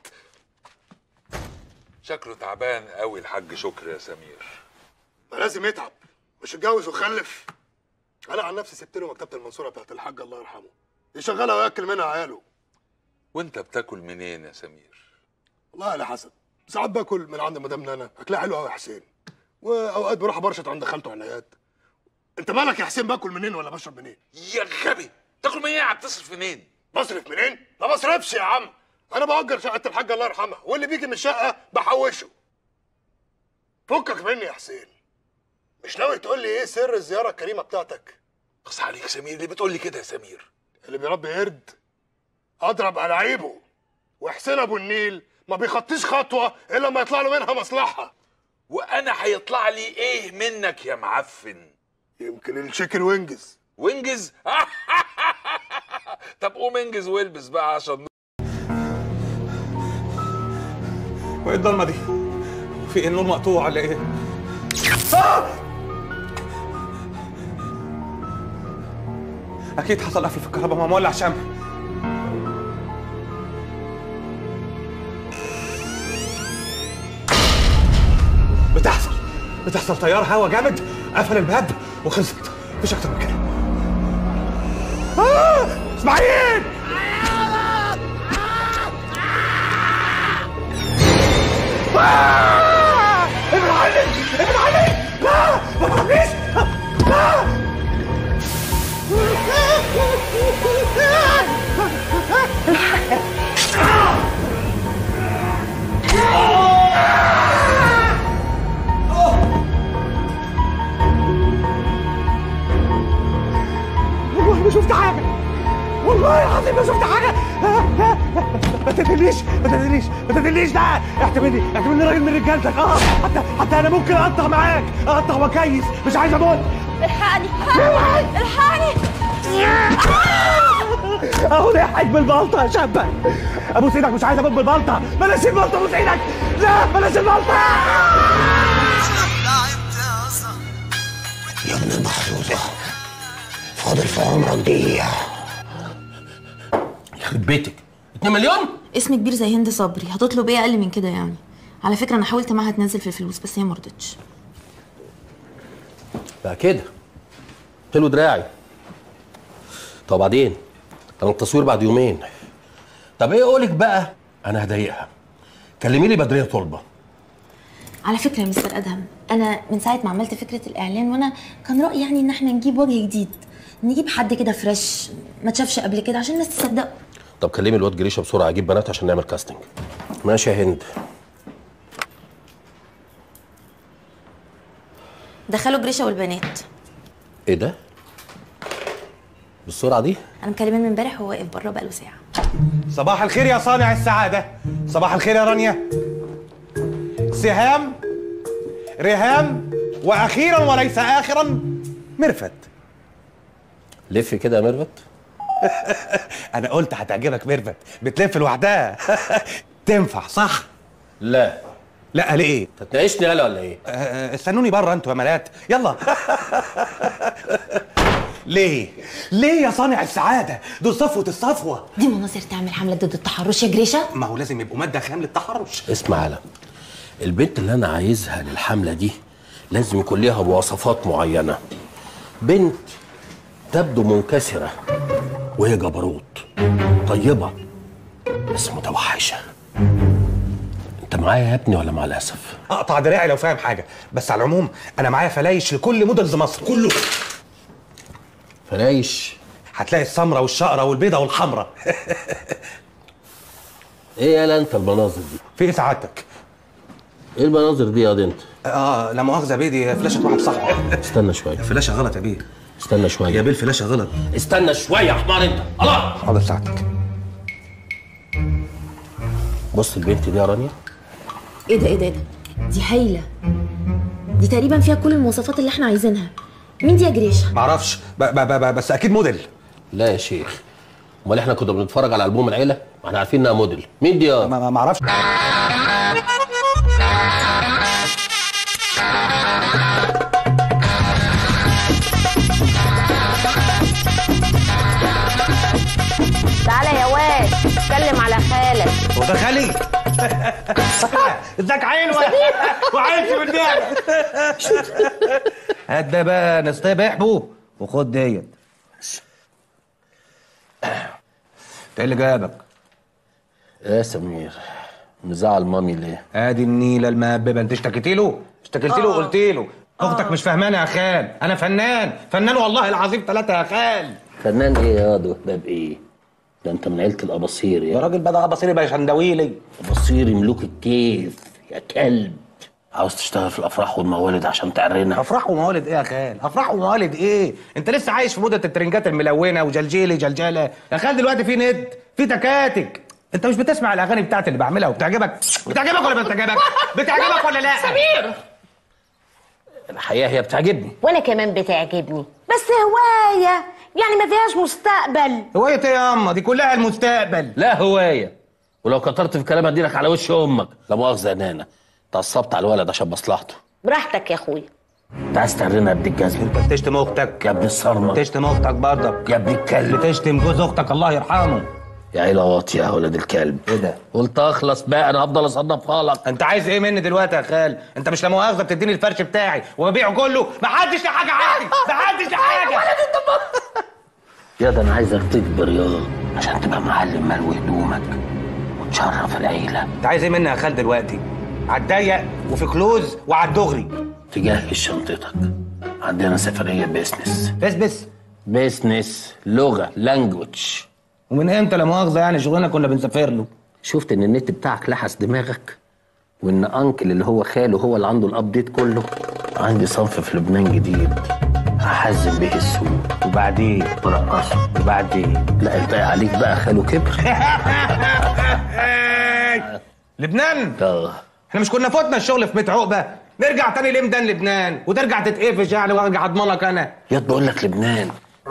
شكله تعبان قوي الحاج شكري يا سمير ما لازم يتعب مش اتجوز وخلف انا عن نفسي سبت له مكتبه المنصوره بتاعت الحاج الله يرحمه يشغلها وياكل منها عياله وانت بتاكل منين يا سمير والله على حسب ساعات باكل من عند مدام نانا اكلها حلو قوي يا حسين واوقات بروح برشط عند خالته عنايات انت مالك يا حسين باكل منين ولا بشرب منين يا غبي تاكل منين قاعد تصرف منين بصرف منين؟ ما بصرفش يا عم انا باجر شقه الحاجه الله يرحمها واللي بيجي من الشقه بحوشه فكك مني يا حسين مش ناوي تقول لي ايه سر الزياره الكريمه بتاعتك بص عليك سمير اللي بتقول لي كده يا سمير اللي بيربي قرد اضرب على عيبه وحسين ابو النيل ما بيخطيش خطوه الا لما يطلع له منها مصلحه وانا هيطلع لي ايه منك يا معفن يمكن الشيكن وينجز وانجز طب قوم انجز والبس بقى عشان وايه الضلمه دي؟ في ايه النور مقطوع ولا ايه؟ اكيد حصل قفل في الكهرباء ما مولع شمع بتحصل بتحصل تيار هوا جامد قفل الباب وخلصت مفيش اكتر من كده آه! اسماعيل آه! ابن علي ابن علي لا ما تخافيش لا والله ما شفت حاجة والله العظيم ما شفت حاجة ما تدليش ما تدليش ما تدليش ده اعتبرني اعتبرني راجل من رجالتك اه حتى حتى انا ممكن اقطع معاك اقطع وكيس مش عايز اموت الحقني الحقني الحقني اهو ضحك بالبلطة يا شابة ابوس ايدك مش عايز اموت بالبلطة بلاش البلطة ابوس ايدك لا بلاش البلطة يا ابن المحظوظة فاضل في عمرك دقيقة يخرب بيتك 2 مليون اسم كبير زي هند صبري هتطلب ايه اقل من كده يعني على فكره انا حاولت معاها تنزل في الفلوس بس هي مرضتش بقى كده حلو دراعي طب بعدين كان التصوير بعد يومين طب ايه اقولك بقى انا هضايقها كلمي لي بدريه طلبه على فكره يا مستر ادهم انا من ساعه ما عملت فكره الاعلان وانا كان رايي يعني ان احنا نجيب وجه جديد نجيب حد كده فريش ما اتشافش قبل كده عشان الناس تصدقه طب كلمي الواد جريشه بسرعه اجيب بنات عشان نعمل كاستنج ماشي يا هند دخلوا جريشه والبنات ايه ده بالسرعه دي انا مكلمين من امبارح وهو واقف بره بقاله ساعه صباح الخير يا صانع السعادة صباح الخير يا رانيا سهام رهام واخيرا وليس اخرا مرفت لف كده يا ميرفت انا قلت هتعجبك ميرفت بتلف لوحدها تنفع صح لا لا ليه تتناقشني يالا ولا ايه آه، استنوني بره انتوا يا ملات يلا ليه ليه يا صانع السعاده دول صفوه الصفوه دي مناظر تعمل حمله ضد التحرش يا جريشه ما هو لازم يبقوا ماده خام للتحرش اسمع يالا البنت اللي انا عايزها للحمله دي لازم يكون ليها مواصفات معينه بنت تبدو منكسره وهي جبروت طيبه بس متوحشه انت معايا يا ابني ولا مع الاسف اقطع دراعي لو فاهم حاجه بس على العموم انا معايا فلايش لكل مودلز مصر كله فلايش هتلاقي السمراء والشقره والبيضه والحمراء ايه يالا انت المناظر دي في ايه سعادتك ايه المناظر دي يا دي انت اه لا مؤاخذه يا بيه دي فلاشه واحد صاحبي استنى شويه فلاشه غلط يا بيه استنى شويه يا بيه الفلاشه غلط استنى شويه يا حمار انت الله حاضر سعادتك بص البنت دي يا رانيا ايه ده ايه ده ايه ده دي هايله دي تقريبا فيها كل المواصفات اللي احنا عايزينها مين دي يا جريشه معرفش ب- ب- ب- بس اكيد موديل لا يا شيخ امال احنا كنا بنتفرج على البوم العيله ما احنا عارفين انها موديل مين دي يا ما معرفش تعالى يا واد اتكلم على خالك هو ده خالي ازيك حلوه وعايش بالنعمه هات ده بقى نصطيب احبوب وخد ديت ايه اللي جابك؟ يا سمير مزعل مامي ليه؟ ادي النيله المهببه انت اشتكيتي له؟ اشتكيتي له آه. وقلت له اختك مش فاهمانه يا خال انا فنان فنان والله العظيم ثلاثه يا خال فنان ايه يا ده ده بايه؟ ده انت من عيله الاباصير يا راجل بقى ده اباصيري بقى شندويلي اباصيري ملوك الكيف يا كلب عاوز تشتغل في الافراح والموالد عشان تعرنا افراح وموالد ايه يا خال افراح وموالد ايه انت لسه عايش في موضه الترنجات الملونه وجلجيلي جلجله يا خال دلوقتي في نت في تكاتك انت مش بتسمع الاغاني بتاعتي اللي بعملها وبتعجبك بتعجبك ولا بتعجبك بتعجبك ولا لا سمير الحقيقه هي بتعجبني وانا كمان بتعجبني بس هوايه يعني ما فيهاش مستقبل هوايه ايه يا اما دي كلها المستقبل لا هوايه ولو كترت في كلام اديلك على وش امك لا مؤاخذه يا نانا اتعصبت على الولد عشان مصلحته براحتك يا اخويا انت عايز تعرنا يا ابن الجزم انت بتشتم اختك يا ابن الصرمه بتشتم اختك برضك يا ابن الكلب بتشتم جوز اختك الله يرحمه يا عيله واطيه يا ولد الكلب ايه ده قلت اخلص بقى انا هفضل اصنفها لك انت عايز ايه مني دلوقتي يا خال انت مش لا مؤاخذه بتديني الفرش بتاعي وببيعه كله ما حدش له حاجه عندي ما حدش له حاجه يا ده انا عايزك تكبر يا عشان تبقى معلم ملو هدومك وتشرف العيله انت عايز ايه مني يا خال دلوقتي على الضيق وفي كلوز وعلى الدغري تجهز شنطتك عندنا سفريه بيزنس بس بس بيزنس لغه لانجوج ومن امتى لا مؤاخذه يعني شغلنا كنا بنسافر له شفت ان النت بتاعك لحس دماغك وان انكل اللي هو خاله هو اللي عنده الابديت كله عندي صنف في لبنان جديد هحزم به السوق وبعدين ورقصه وبعدين لا الباقي عليك بقى خاله كبر لبنان اه احنا مش كنا فوتنا الشغل في بيت عقبه نرجع تاني لمدان لبنان وترجع تتقفش يعني وارجع اضمنك انا يا بقول لك لبنان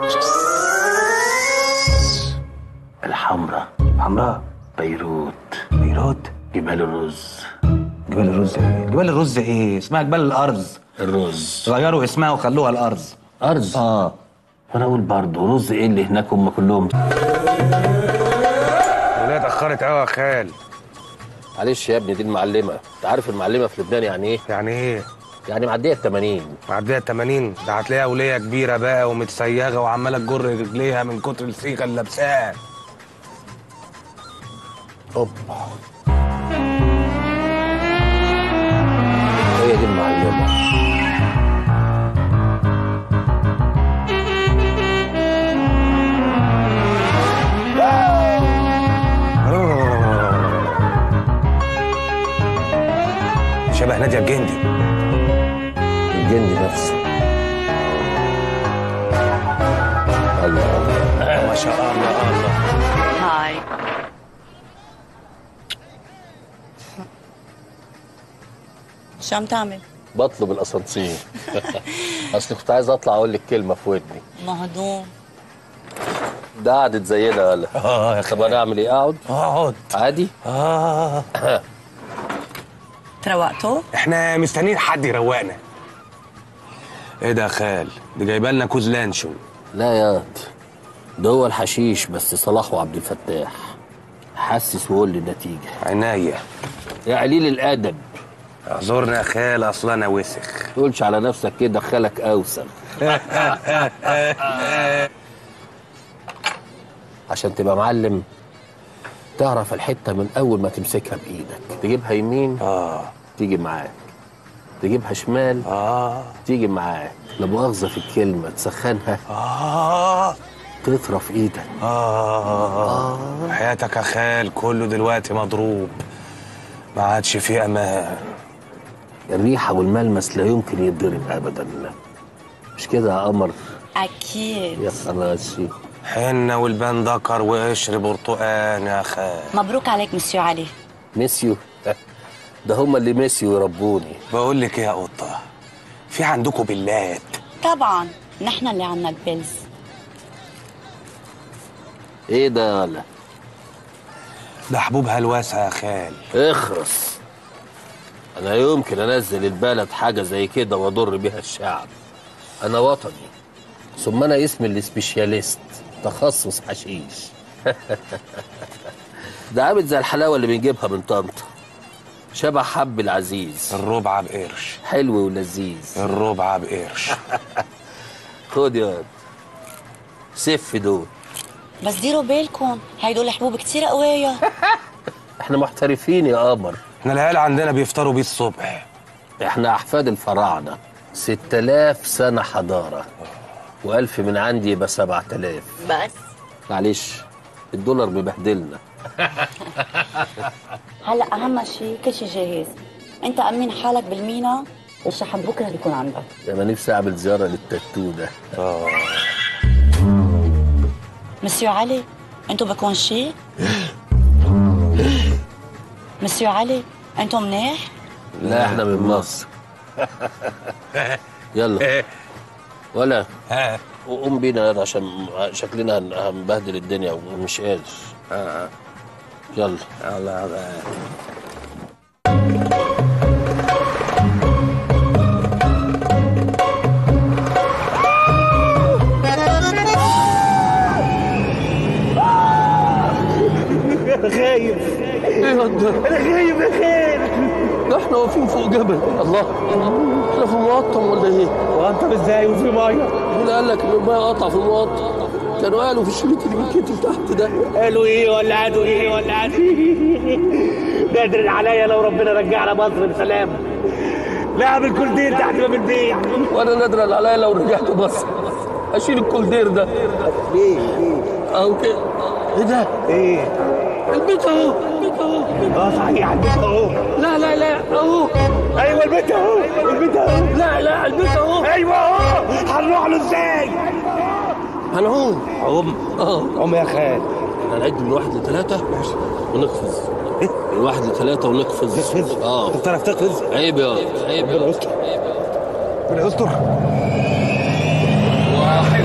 الحمراء حمراء بيروت بيروت جبال الرز جبال الرز ايه جبال الرز ايه اسمها جبال الارز الرز غيروا اسمها وخلوها الارز ارز اه وانا اقول برضه رز ايه اللي هناك هم كلهم وليه اتاخرت قوي يا خال معلش يا ابني دي المعلمه انت عارف المعلمه في لبنان يعني ايه يعني ايه يعني معديه ال 80 معديه ال 80 ده هتلاقيها وليه كبيره بقى ومتسيغه وعماله تجر رجليها من كتر الصيغه اللي لابساها اوبا هي دي المعلمه شبه ناديه الجندي الجندي نفسه الله الله ما شاء الله الله هاي شو عم تعمل؟ بطلب الاسانسير اصل كنت عايز اطلع اقول لك كلمه في ودني مهضوم ده قعدت زينا ولا اه يا طب انا اعمل ايه اقعد اقعد عادي اه تروقتوا؟ احنا مستنيين حد يروقنا ايه ده يا خال دي جايبه لنا كوز لانشون لا يا واد. ده هو الحشيش بس صلاح وعبد الفتاح حسس وقول لي النتيجه عناية يا قليل الادب اعذرنا يا خال اصل انا وسخ تقولش على نفسك كده خالك اوسخ عشان تبقى معلم تعرف الحته من اول ما تمسكها بايدك تجيبها يمين اه تيجي معاك تجيبها شمال اه تيجي معاك لا مؤاخذه في الكلمه تسخنها اه تطرف ايدك آه. حياتك يا خال كله دلوقتي مضروب ما عادش فيه امان الريحه والملمس لا يمكن يتضرب ابدا مش كده يا قمر اكيد يا خلاصي حنة والبان ذكر وقشر برتقان يا خال مبروك عليك مسيو علي ميسيو ده هم اللي ميسيو يربوني بقول لك ايه يا قطه في عندكم بلات طبعا نحن اللي عنا البيلز ايه ده يالا ده حبوب هلوسه يا خال اخرس انا يمكن انزل البلد حاجه زي كده واضر بيها الشعب انا وطني ثم انا اسمي السبيشاليست تخصص حشيش ده عامل زي الحلاوه اللي بنجيبها من طنطا شبه حب العزيز الربع بقرش حلو ولذيذ الربع بقرش خد يا واد سف دول بس ديروا بالكم هيدول حبوب كتير قوية احنا محترفين يا قمر احنا العيال عندنا بيفطروا بيه الصبح احنا احفاد الفراعنه 6000 سنه حضاره والف من عندي يبقى 7000 بس معلش الدولار مبهدلنا هلا اهم شيء كل شيء جاهز انت امين حالك بالمينا والشحن بكره بيكون عندك انا نفسي اعمل زياره للتاتو ده اه مسيو علي انتو بكون شيء مسيو علي انتو منيح لا احنا من مصر يلا ولا قوم بينا يلا عشان شكلنا هن- هنبهدل الدنيا ومش قادر يلا يلا انا خايف ايه ده؟ انا خايف يا خير ده احنا واقفين فوق جبل الله احنا في مقطم ولا ايه؟ مقطم ازاي وفي ميه؟ مين قال لك ان الميه قطع في المقطم؟ كانوا قالوا في الشريط اللي بيتكتب تحت ده قالوا ايه ولا قالوا ايه ولا قالوا ايه نادر عليا لو ربنا رجعنا مصر بسلام لا اعمل كل دين تحت باب البيت وانا نادر عليا لو رجعت مصر اشيل الكولدير ده ليه ليه اهو كده ايه ده؟ ايه البيت اهو البيت اهو اه صحيح البيت اهو لا لا لا اهو ايوه البيت اهو البيت اهو لا لا البيت اهو ايوه اهو هنروح له ازاي؟ هنعوم عم اه عم يا خال هنعد من واحد لثلاثة ونقفز ايه؟ من واحد لثلاثة ونقفز تقفز؟ اه بتعرف تقفز؟ عيب يا عيب ربنا يستر ربنا يستر واحد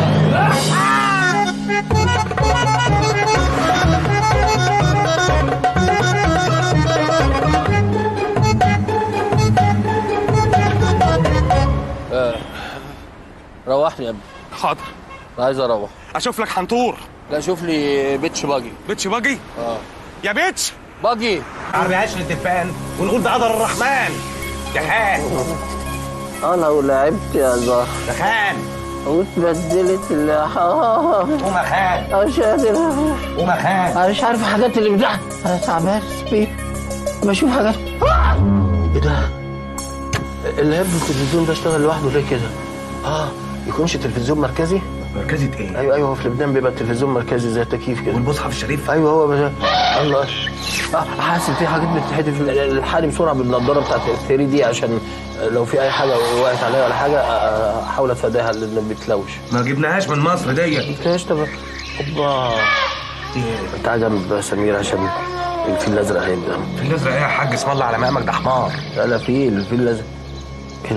آه. روحني يا ابني حاضر عايز اروح اشوف لك حنطور لا شوف لي بيتش باجي بيتش باجي اه يا بيتش باجي عربيهاش للدفان ونقول ده قدر الرحمن يا خان اه لو لعبت يا زهر يا خان واتبدلت اللحاف قوم يا خان انا مش قادر قوم يا خان انا مش عارف الحاجات اللي بتاع انا تعبان فيه بشوف حاجات آه! ايه ده؟ اللاب التلفزيون ده اشتغل لوحده ليه كده؟ اه يكونش تلفزيون مركزي؟ مركزة ايه؟ ايوه ايوه في لبنان بيبقى التلفزيون مركزي زي التكييف كده والمصحف الشريف ايوه هو بس الله اه حاسس في حاجات بتتحدف الحالي بسرعه بالنضاره بتاعت ال 3 دي عشان لو في اي حاجه وقعت عليا ولا حاجه آه، احاول اتفاداها لانه بيتلوش ما جبناهاش من مصر ديت جبتهاش طب اوبا انت جنب سمير عشان الفيل الازرق هيبدا الفيل الازرق ايه يا حاج اسم الله على مقامك ده حمار لا لا في الفيل الازرق كده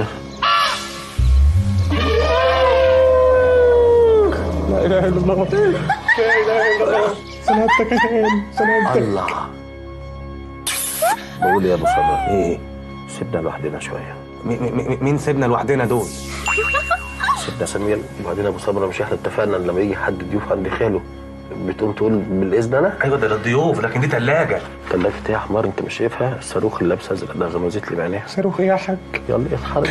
لا اله الا الله لا اله الا الله سلامتك يا خان سلامتك الله بقول يا ابو صبر ايه سيبنا لوحدنا شويه مي- مي- مين سيبنا لوحدنا دول؟ سيبنا سمير وبعدين ابو صبر مش احنا اتفقنا ان لما يجي حد ضيوف عند خاله بتقوم تقول بالاذن انا ايوه ده للضيوف لكن دي ثلاجه ثلاجة ايه يا حمار انت مش شايفها الصاروخ اللي لابسه ازرق ده غمزت لي بعينيها صاروخ ايه يا حاج يلا اتحرك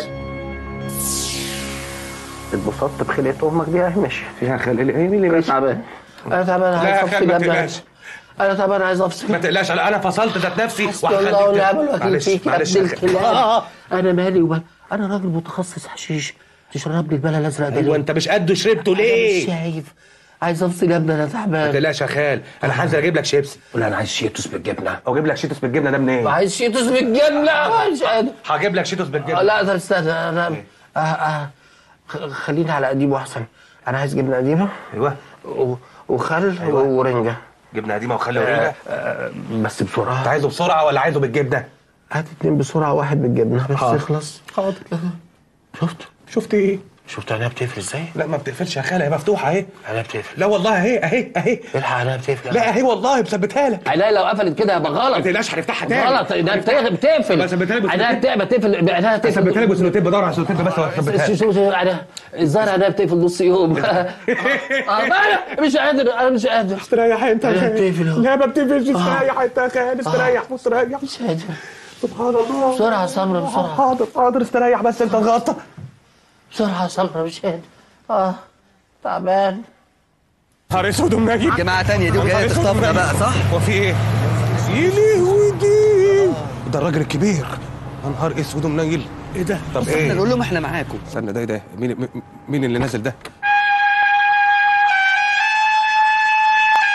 اتبسطت بخلقة امك دي اهي ماشي فيها خلق ايه مين اللي ماشي تعبان انا تعبان لا عايز يا افصل خال ما يا ابني تقلقش انا تعبان عايز افصل ما تقلقش انا أنا فصلت ذات نفسي حسبي الله ونعم الوكيل معلش فيك يا معلش ابن يا خال. الكلاب انا مالي ومال انا راجل متخصص حشيش تشرب لي البلا الازرق ده ايوه ليه؟ انت مش قده شربته أنا ليه؟ مش شايف عايز افصل يا ابني انا ما تعبان تقلقش يا خال انا هنزل اجيب لك شيبسي ولا انا عايز شيتوس بالجبنه او اجيب لك شيتوس بالجبنه ده منين؟ عايز شيتوس بالجبنه مش قادر هجيب لك شيتوس آه، بالجبنه لا ده استنى انا آه آه خ- خليني على قديمه احسن انا عايز جبنه قديمه ايوه و- وخل ورنجه جبنه قديمه وخلي ورنجه آه، بس بسرعه انت عايزه بسرعه ولا عايزه بالجبنه؟ هات اتنين بسرعه واحد بالجبنه بس حاضر. يخلص حاضر شفت شفت ايه؟ شفت عينيها بتقفل ازاي؟ لا ما بتقفلش يا خال هي مفتوحه اهي عينيها بتقفل لا والله اهي اهي اهي الحق عينيها بتقفل لا اهي والله مثبتها لك عينيها لو قفلت كده يبقى غلط ما تقلقش هنفتحها تاني غلط عينيها بت- بتقفل بس بتقفل بس عينيها بتقفل. بت- بتقفل عينيها ثبتها لك بتقفل بسلوتين بدور على سلوتين بس وثبتها شو لك شو شو عينيها الظاهر عينيها بتقفل نص يوم اه أنا مش قادر انا مش قادر استريح انت يا عينيها خال بتقفل أهو. لا ما بتقفلش استريح انت يا خال استريح مستريح مش قادر سبحان الله بسرعه يا سمره بسرعه حاضر حاضر استريح بس انت الغلطه بسرعه يا سمره مش قادر اه تعبان نهار اسود ومنيل جماعة تانية دي وجاية تخطفنا بقى صح؟ وفي ايه؟ يا لهوي دي ده الراجل الكبير يا نهار اسود ومنيل ايه ده؟ طب بس احنا ايه؟ نقول لهم احنا معاكم استنى ده ايه ده؟ مين مين- مين اللي نازل ده؟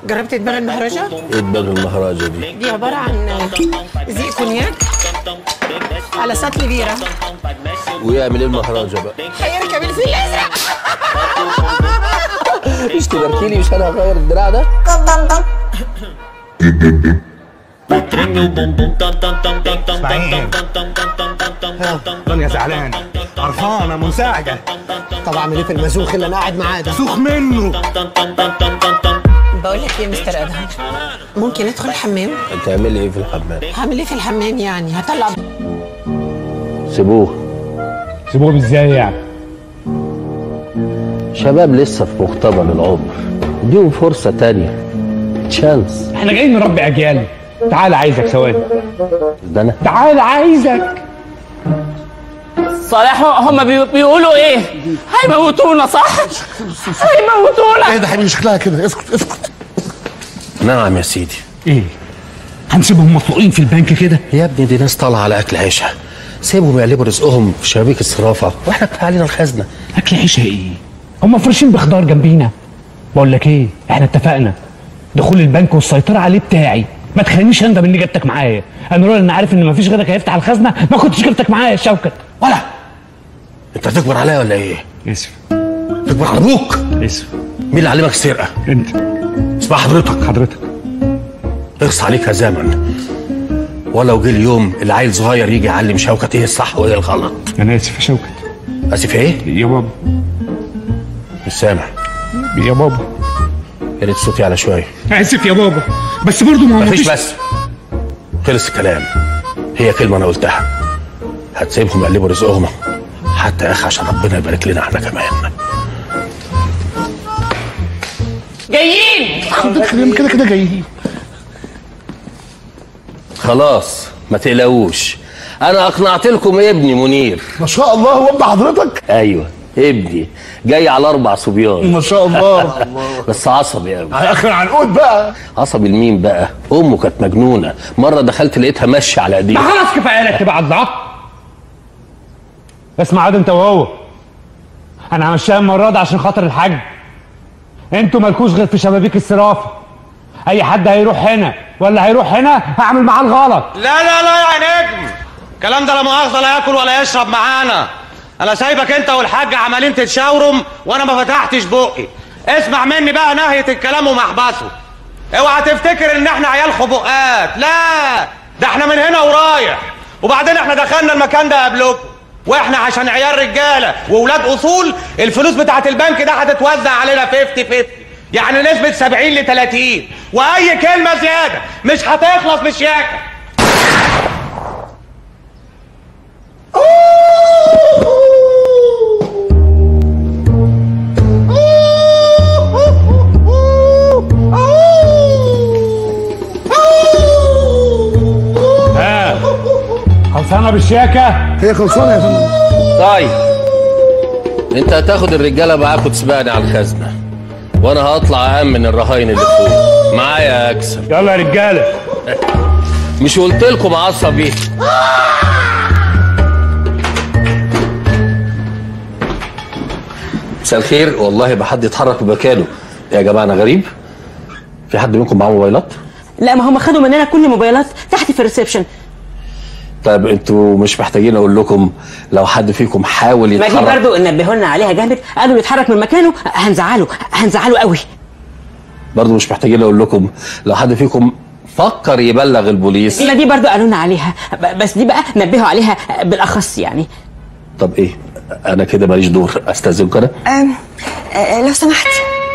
جربت دماغ المهرجة؟ ايه دماغ المهرجة دي؟ دي عبارة عن زيق كونياك على سطل بيرة ويعمل ايه المهرجة بقى؟ هيركب الفيل الأزرق مش تباركيلي مش انا هغير الدراع ده؟ دنيا زعلان قرفانه منزعجه طب اعمل ايه في المزوخ اللي انا قاعد معاه ده؟ سوخ منه بقول لك ايه يا مستر ادهم ممكن ادخل الحمام؟ هتعملي ايه في الحمام؟ هعمل ايه في الحمام يعني؟ هطلع سيبوه سيبوهم ازاي يعني؟ شباب لسه في مقتبل العمر اديهم فرصة تانية تشانس احنا جايين نربي اجيال تعال عايزك ثواني ده انا تعال عايزك صالح هم بي- بيقولوا ايه؟ هيموتونا صح؟ هيموتونا ايه ده حبيبي شكلها كده اسكت اسكت نعم يا سيدي ايه؟ هنسيبهم مطلوقين في البنك كده؟ يا ابني دي ناس طالعة على أكل عيشها سيبهم يقلبوا رزقهم في شبابيك الصرافة واحنا كفاية علينا الخزنة اكل عيشها ايه؟ هم فرشين بخضار جنبينا بقول لك ايه؟ احنا اتفقنا دخول البنك والسيطرة عليه بتاعي ما تخلينيش اندم اني جبتك معايا انا لولا اني عارف ان مفيش غيرك هيفتح الخزنه ما كنتش جبتك معايا يا شوكت ولا انت هتكبر عليا ولا ايه؟ اسف تكبر على ابوك اسف مين اللي علمك السرقة؟ انت اسمع حضرتك حضرتك اغص عليك يا زمن ولو جه اليوم اللي عيل صغير يجي يعلم شوكت ايه الصح وايه الغلط انا اسف يا شوكت اسف ايه؟ يا بابا مش سامع يا بابا يا ريت صوتي على شويه اسف يا بابا بس برضه ما مفيش مفيش بس خلص الكلام هي كلمه انا قلتها هتسيبهم يقلبوا رزقهم حتى يا اخي عشان ربنا يبارك لنا احنا كمان جايين خلينا كده كده جايين خلاص ما تقلقوش انا اقنعت لكم ابني منير ما شاء الله هو ابن حضرتك ايوه ابني جاي على اربع صبيان ما شاء الله بس عصبي قوي اخر عنقود بقى عصبي لمين بقى امه كانت مجنونه مره دخلت لقيتها ماشيه على ما ايديها خلاص كفايه لك تبقى الضعف اسمع عاد انت وهو انا همشيها المره دي عشان خاطر الحاج انتوا مالكوش غير في شبابيك الصرافه اي حد هيروح هنا ولا هيروح هنا هعمل معاه الغلط لا لا لا يا نجم الكلام ده لا مؤاخذه لا ياكل ولا يشرب معانا انا سايبك انت والحاج عمالين تتشاورم وانا ما فتحتش بقي اسمع مني بقى نهايه الكلام ومحبسه اوعى تفتكر ان احنا عيال خبقات لا ده احنا من هنا ورايح وبعدين احنا دخلنا المكان ده قبلكم واحنا عشان عيال رجاله واولاد اصول الفلوس بتاعت البنك ده هتتوزع علينا 50 50 يعني نسبة 70 ل 30 واي كلمة زيادة مش هتخلص بشياكة ها خلصانه بالشياكه هي خلصانه يا فندم طيب انت هتاخد الرجاله معاك وتسبقني على الخزنه وانا هطلع اهم من الرهاين اللي فوق معايا اكسب يلا يا رجاله مش قلت لكم عصبي مساء الخير والله ما حد يتحرك بمكانه يا جماعه انا غريب في حد منكم معاه موبايلات لا ما هم خدوا مننا كل الموبايلات تحت في الريسبشن طيب انتوا مش محتاجين اقول لكم لو حد فيكم حاول ما دي يتحرك برضو نبهوا لنا عليها جامد قالوا يتحرك من مكانه هنزعله هنزعله قوي برضه مش محتاجين اقول لكم لو حد فيكم فكر يبلغ البوليس ما دي برضو قالوا لنا عليها ب- بس دي بقى نبهوا عليها بالاخص يعني طب ايه انا كده ماليش دور استاذنكم انا أم آه، لو سمحت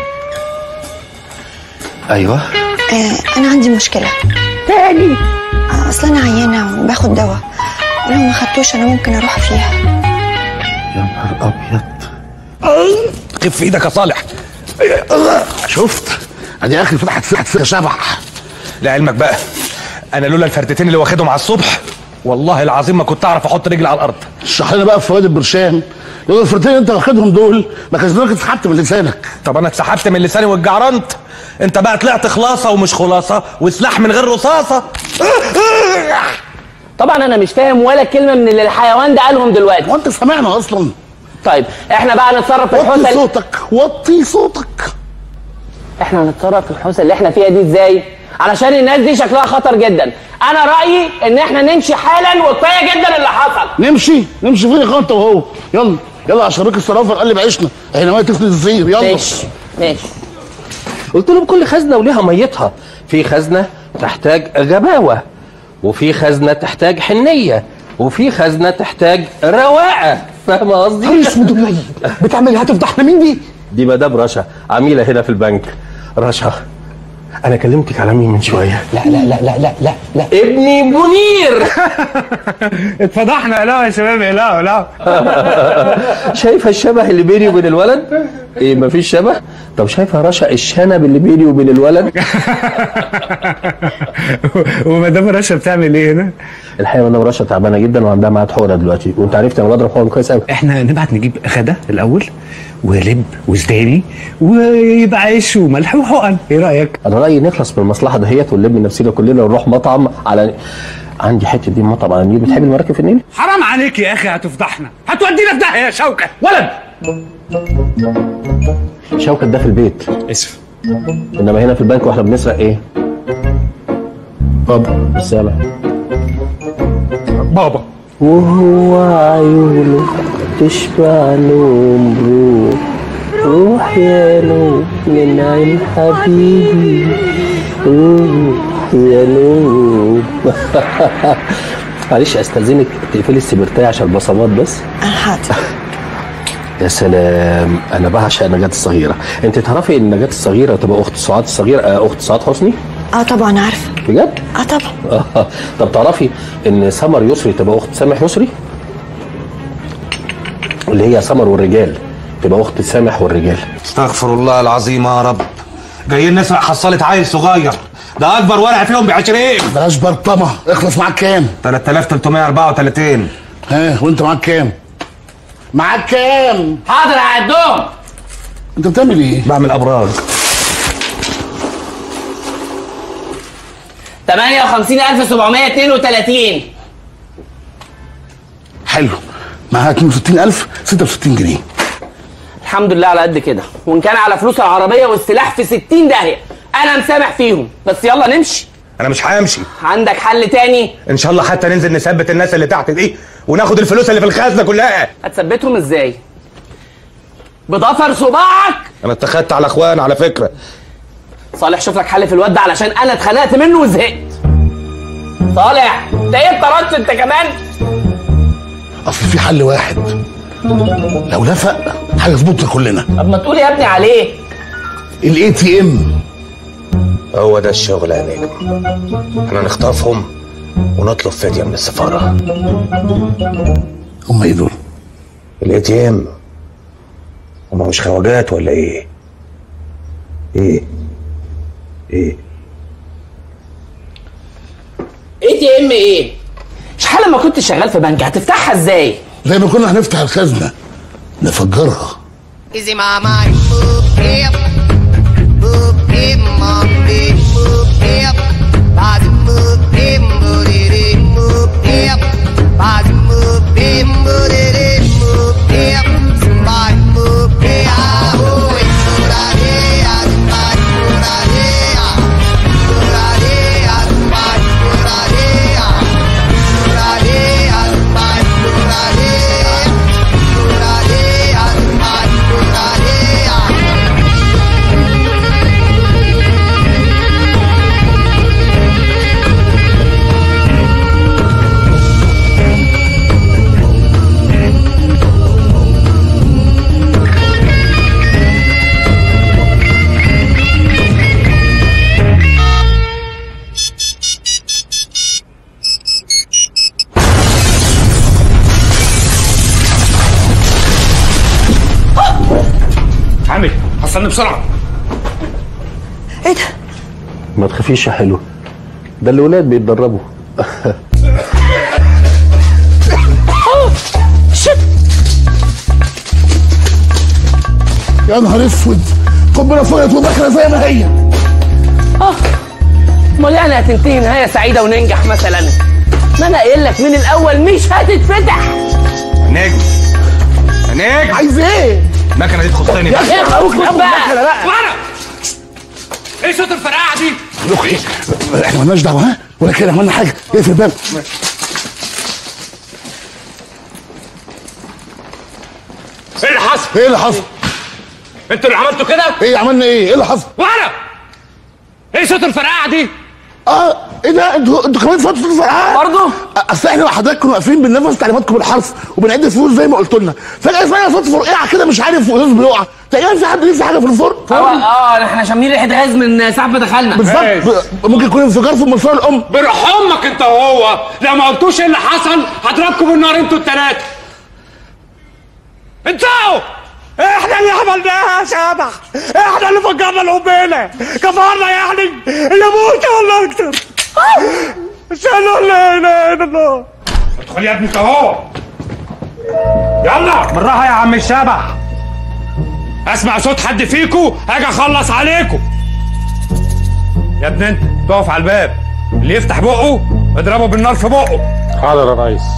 ايوه آه، أنا عندي مشكلة تاني أصل أنا عيانة وباخد دواء ولو ما خدتوش أنا ممكن أروح فيها يا نهار ابيض خف ايدك يا صالح شفت ادي اخي فتحت فتحت شبح لعلمك بقى انا لولا الفردتين اللي واخدهم على الصبح والله العظيم ما كنت اعرف احط رجلي على الارض اشرح لنا بقى في فوائد البرشام لو الفرتين انت واخدهم دول ما كانش دماغك اتسحبت من لسانك طب انا اتسحبت من لساني واتجعرنت انت بقى طلعت خلاصه ومش خلاصه وسلاح من غير رصاصه طبعا انا مش فاهم ولا كلمه من اللي الحيوان ده قالهم دلوقتي وانت سامعنا اصلا طيب احنا بقى نتصرف في وطي الحوسه صوتك وطي صوتك احنا هنتصرف في الحوسه اللي احنا فيها دي ازاي علشان الناس دي شكلها خطر جدا انا رايي ان احنا نمشي حالا وكفايه جدا اللي حصل نمشي نمشي فين يا انت وهو يلا يلا عشان راجل الصرافه قلب عيشنا احنا ما تفلت الزير يلا ماشي ماشي قلت لهم كل خزنه وليها ميتها في خزنه تحتاج غباوه وفي خزنه تحتاج حنيه وفي خزنه تحتاج رواقه فاهم قصدي؟ اسمه بتعمل هتفضحنا مين دي؟ دي مدام رشا عميله هنا في البنك رشا انا كلمتك على مين من شويه لا لا لا لا لا لا لا ابني منير اتفضحنا لا يا شباب لا لا شايفه الشبه اللي بيني وبين الولد ايه مفيش شبه طب شايفه رشا الشنب اللي بيني وبين الولد ومدام رشا بتعمل ايه هنا؟ الحقيقه مدام رشا تعبانه جدا وعندها ميعاد حقنه دلوقتي وانت عرفت انا بضرب حقن كويس قوي احنا نبعت نجيب غدا الاول ولب وزداني ويبقى عيش وملح وحقن ايه رايك؟ انا رايي نخلص من المصلحه دهيت ونلم نفسنا كلنا ونروح مطعم على عندي حته دي مطعم على النيل بتحب المراكب في النيل؟ حرام عليك يا اخي هتفضحنا هتودينا في داهيه يا شوكه ولد شوكة ده في البيت اسف انما هنا في البنك واحنا بنسرق ايه؟ بابا السامع بابا وهو عيونه تشبع نوم روح يا نوم من عين حبيبي روح يا نوم معلش استاذنك تقفلي السبرتايه عشان البصمات بس حاضر يا سلام انا بعشق نجاة الصغيره انت تعرفي ان نجاة الصغيره تبقى اخت سعاد الصغيره آه، اخت سعاد حسني اه طبعا عارفه بجد اه طبعا آه، طب تعرفي ان سمر يسري تبقى اخت سامح يسري اللي هي سمر والرجال تبقى اخت سامح والرجال استغفر الله العظيم يا رب جايين نسرق حصاله عيل صغير ده اكبر ورع فيهم ب 20 بلاش برطمه اخلص معاك كام 3334 ها وانت معاك كام معاك كام حاضر هعدهم انت بتعمل ايه بعمل ابراج 58732 حلو معاها 62000 66 جنيه الحمد لله على قد كده وان كان على فلوس العربيه والسلاح في 60 داهيه انا مسامح فيهم بس يلا نمشي انا مش همشي عندك حل تاني ان شاء الله حتى ننزل نثبت الناس اللي تحت دي وناخد الفلوس اللي في الخزنه كلها هتثبتهم ازاي بضفر صباعك انا اتخذت على اخوان على فكره صالح شوف لك حل في الواد ده علشان انا اتخنقت منه وزهقت صالح انت ايه الطرش انت كمان اصل في حل واحد لو لفق هيظبطنا كلنا طب ما تقول يا ابني عليه الاي تي ام هو ده الشغل يا نجم احنا نخطفهم ونطلب فديه من السفاره هم ايه دول؟ الاي تي ام هم مش خواجات ولا ايه؟ ايه؟ ايه؟ اي تي ام ايه مش حال لما كنت شغال في بنك هتفتحها ازاي زي ما كنا هنفتح الخزنه نفجرها Easy mama, boop hip, boop hip, mom, big boop hip, body boop hip, booty dip, boop hip, body boop hip, booty dip, boop hip, somebody boop hip, ah, oh, it's good idea, somebody good idea, good idea, somebody good idea, good idea, somebody good idea, good idea, somebody good idea. عامل حصلني بسرعه ايه ده؟ ما تخافيش يا حلو ده الولاد بيتدربوا يا نهار اسود قنبله فضلت وبكره زي ما هي اه امال يعني هتنتهي نهايه سعيده وننجح مثلا ما انا قايل لك من الاول مش هتتفتح نجم يا نجم عايز ايه؟ المكنه دي تخصني يا اخي خروج بقى لا ايه صوت الفرقعه دي لك ايه احنا مالناش دعوه ها ولا كده عملنا حاجه اقفل الباب ايه اللي حصل ايه اللي حصل انتوا اللي عملتوا كده ايه عملنا ايه ايه اللي حصل وانا ايه صوت الفرقعه دي اه ايه ده انتوا انتوا كمان صوت صوت فرقعه برضه اصل احنا وحضرتك كنا واقفين بننفذ تعليماتكم بالحرف وبنعد الفلوس زي ما قلت لنا فجاه سمعنا صوت فرقعه كده مش عارف وازاز بيقع تقريبا في حد لسه حاجه في الفرن اه احنا شامين ريحه غاز من ساعه ما دخلنا بالظبط ب- ممكن يكون انفجار في المنصوره الام بروح امك انت وهو لو ما قلتوش ايه اللي حصل هضربكم بالنار انتوا التلاته انتوا احنا اللي عملناها يا شبح احنا اللي فجرنا القنبله كفرنا يعني اللي موت ولا اكتر شالوا لا اله الا الله ادخل يا ابني انت وهو يلا بالراحه يا عم الشبح اسمع صوت حد فيكو هاجي اخلص عليكم يا ابني انت تقف على الباب اللي يفتح بقه اضربه بالنار في بقه حاضر يا ريس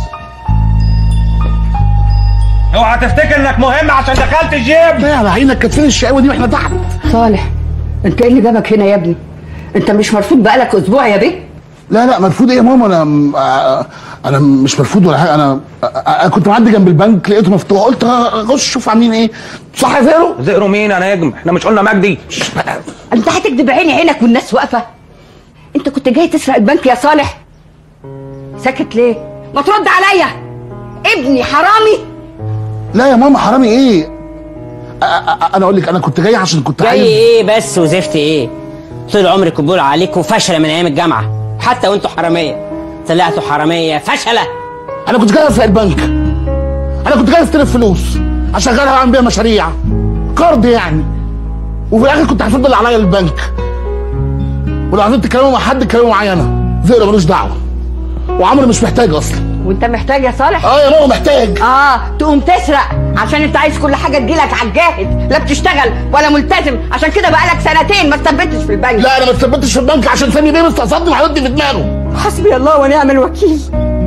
اوعى تفتكر انك مهم عشان دخلت الجيم لا على عينك كانت فين الشقاوه دي واحنا تحت صالح انت ايه اللي جابك هنا يا ابني انت مش مرفوض بقالك اسبوع يا بيه لا لا مرفوض ايه يا ماما انا م- آه، انا مش مرفوض ولا حاجه انا آه، آه، كنت معدي جنب البنك لقيته مفتوح قلت اخش اشوف عاملين ايه صح يا زيرو زئروا مين يا نجم احنا مش قلنا مجدي انت هتكدب عيني عينك والناس واقفه انت كنت جاي تسرق البنك يا صالح ساكت ليه ما ترد عليا ابني حرامي لا يا ماما حرامي ايه آه، آه، انا اقول لك انا كنت جاي عشان كنت جاي عايز ايه بس وزفت ايه طول عمرك بقول عليكم فشله من ايام الجامعه حتى وانتوا حراميه طلعتوا حراميه فشله انا كنت جاي اسرق البنك انا كنت جاي استلف فلوس اشغلها واعمل بيها مشاريع قرض يعني وفي الاخر كنت هفضل اللي عليا للبنك ولو عايزين تتكلموا مع حد اتكلموا معايا انا زئر ملوش دعوه وعمرو مش محتاج اصلا وانت محتاج يا صالح اه يا ماما محتاج اه تقوم تسرق عشان انت عايز كل حاجه تجيلك على الجاهز لا بتشتغل ولا ملتزم عشان كده بقالك سنتين ما ثبتش في البنك لا انا ما اتثبتش في البنك عشان سامي بيه مستقصدني وهيودي في دماغه حسبي الله ونعم الوكيل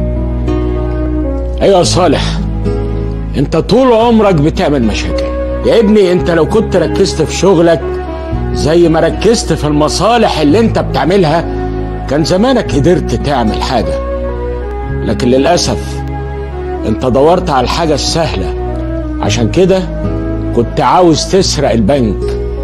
ايوه يا صالح انت طول عمرك بتعمل مشاكل يا ابني انت لو كنت ركزت في شغلك زي ما ركزت في المصالح اللي انت بتعملها كان زمانك قدرت تعمل حاجة لكن للأسف انت دورت على الحاجة السهلة عشان كده كنت عاوز تسرق البنك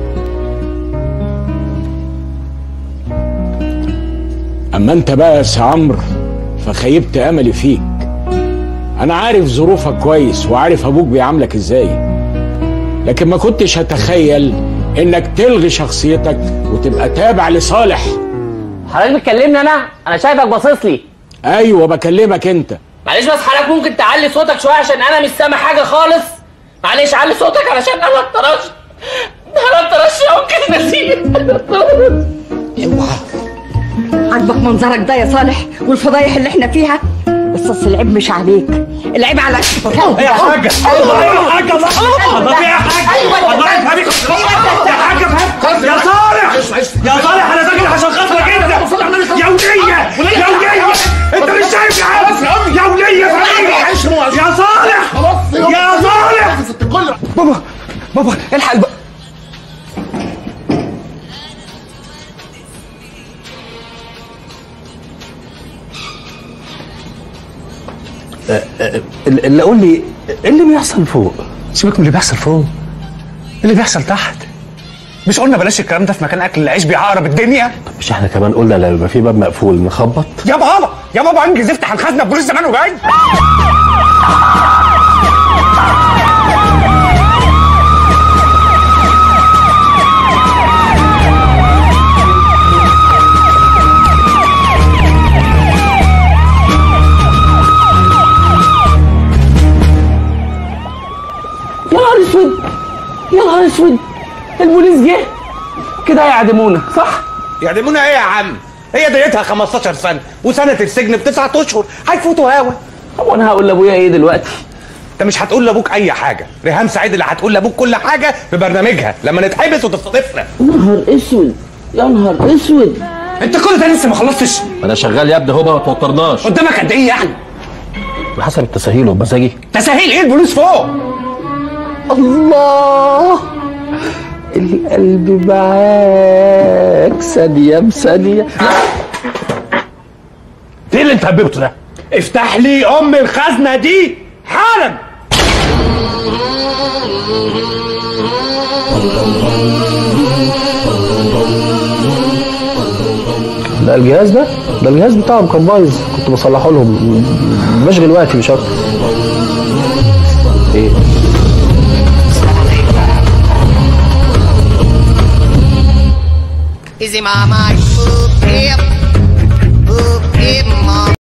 اما انت بقى يا سي عمرو فخيبت املي فيك انا عارف ظروفك كويس وعارف ابوك بيعاملك ازاي لكن ما كنتش هتخيل انك تلغي شخصيتك وتبقى تابع لصالح حضرتك بتكلمني انا انا شايفك باصص لي ايوه بكلمك انت معلش بس حضرتك ممكن تعلي صوتك شويه عشان انا مش سامع حاجه خالص معلش علي صوتك علشان انا اتطرشت انا اتطرشت يمكن نسيت اوعى عاجبك منظرك ده يا صالح والفضايح اللي احنا فيها بس اصل العيب مش عليك العيب على إيه يا حاجة؟ الله يا حاجة الله الله في يا حاجة الله يفهمك يا حاجة فهمت يا صالح يا صالح أنا ساكت عشان خاطرك أنت يا ولية يا ولية أنت مش شايف يا عم يا ولية فهمني يا صالح يا صالح بابا بابا الحق الب... اللي قول لي ايه اللي بيحصل فوق سيبك من اللي بيحصل فوق اللي بيحصل تحت مش قلنا بلاش الكلام ده في مكان اكل العيش بيعقرب الدنيا مش احنا كمان قلنا لما يبقى في باب مقفول نخبط يا بابا يا بابا انجز افتح الخزنه البوليس زمانه جاي يا نهار اسود يا نهار اسود البوليس جه كده هيعدمونا صح؟ يعدمونا ايه يا عم هي ديتها 15 سنه وسنه السجن بتسعة اشهر هيفوتوا هوا هو انا هقول لابويا ايه دلوقتي انت مش هتقول لابوك اي حاجه ريهام سعيد اللي هتقول لابوك كل حاجه في برنامجها لما نتحبس وتستضيفنا يا نهار اسود يا نهار اسود انت كل ده لسه ما خلصتش انا شغال يا ابني هو ما توترناش قدامك قد ايه يعني بحسب التساهيل وبمزاجي تسهيل ايه البوليس فوق الله القلب معاك ثانية بثانية ايه اللي انت هببته ده؟ افتح لي ام الخزنه دي حالا ده الجهاز ده ده الجهاز بتاعهم كان بايظ كنت بصلحه لهم بشغل وقتي مش اكتر ايه Easy mama, boop hip, boop hip mom.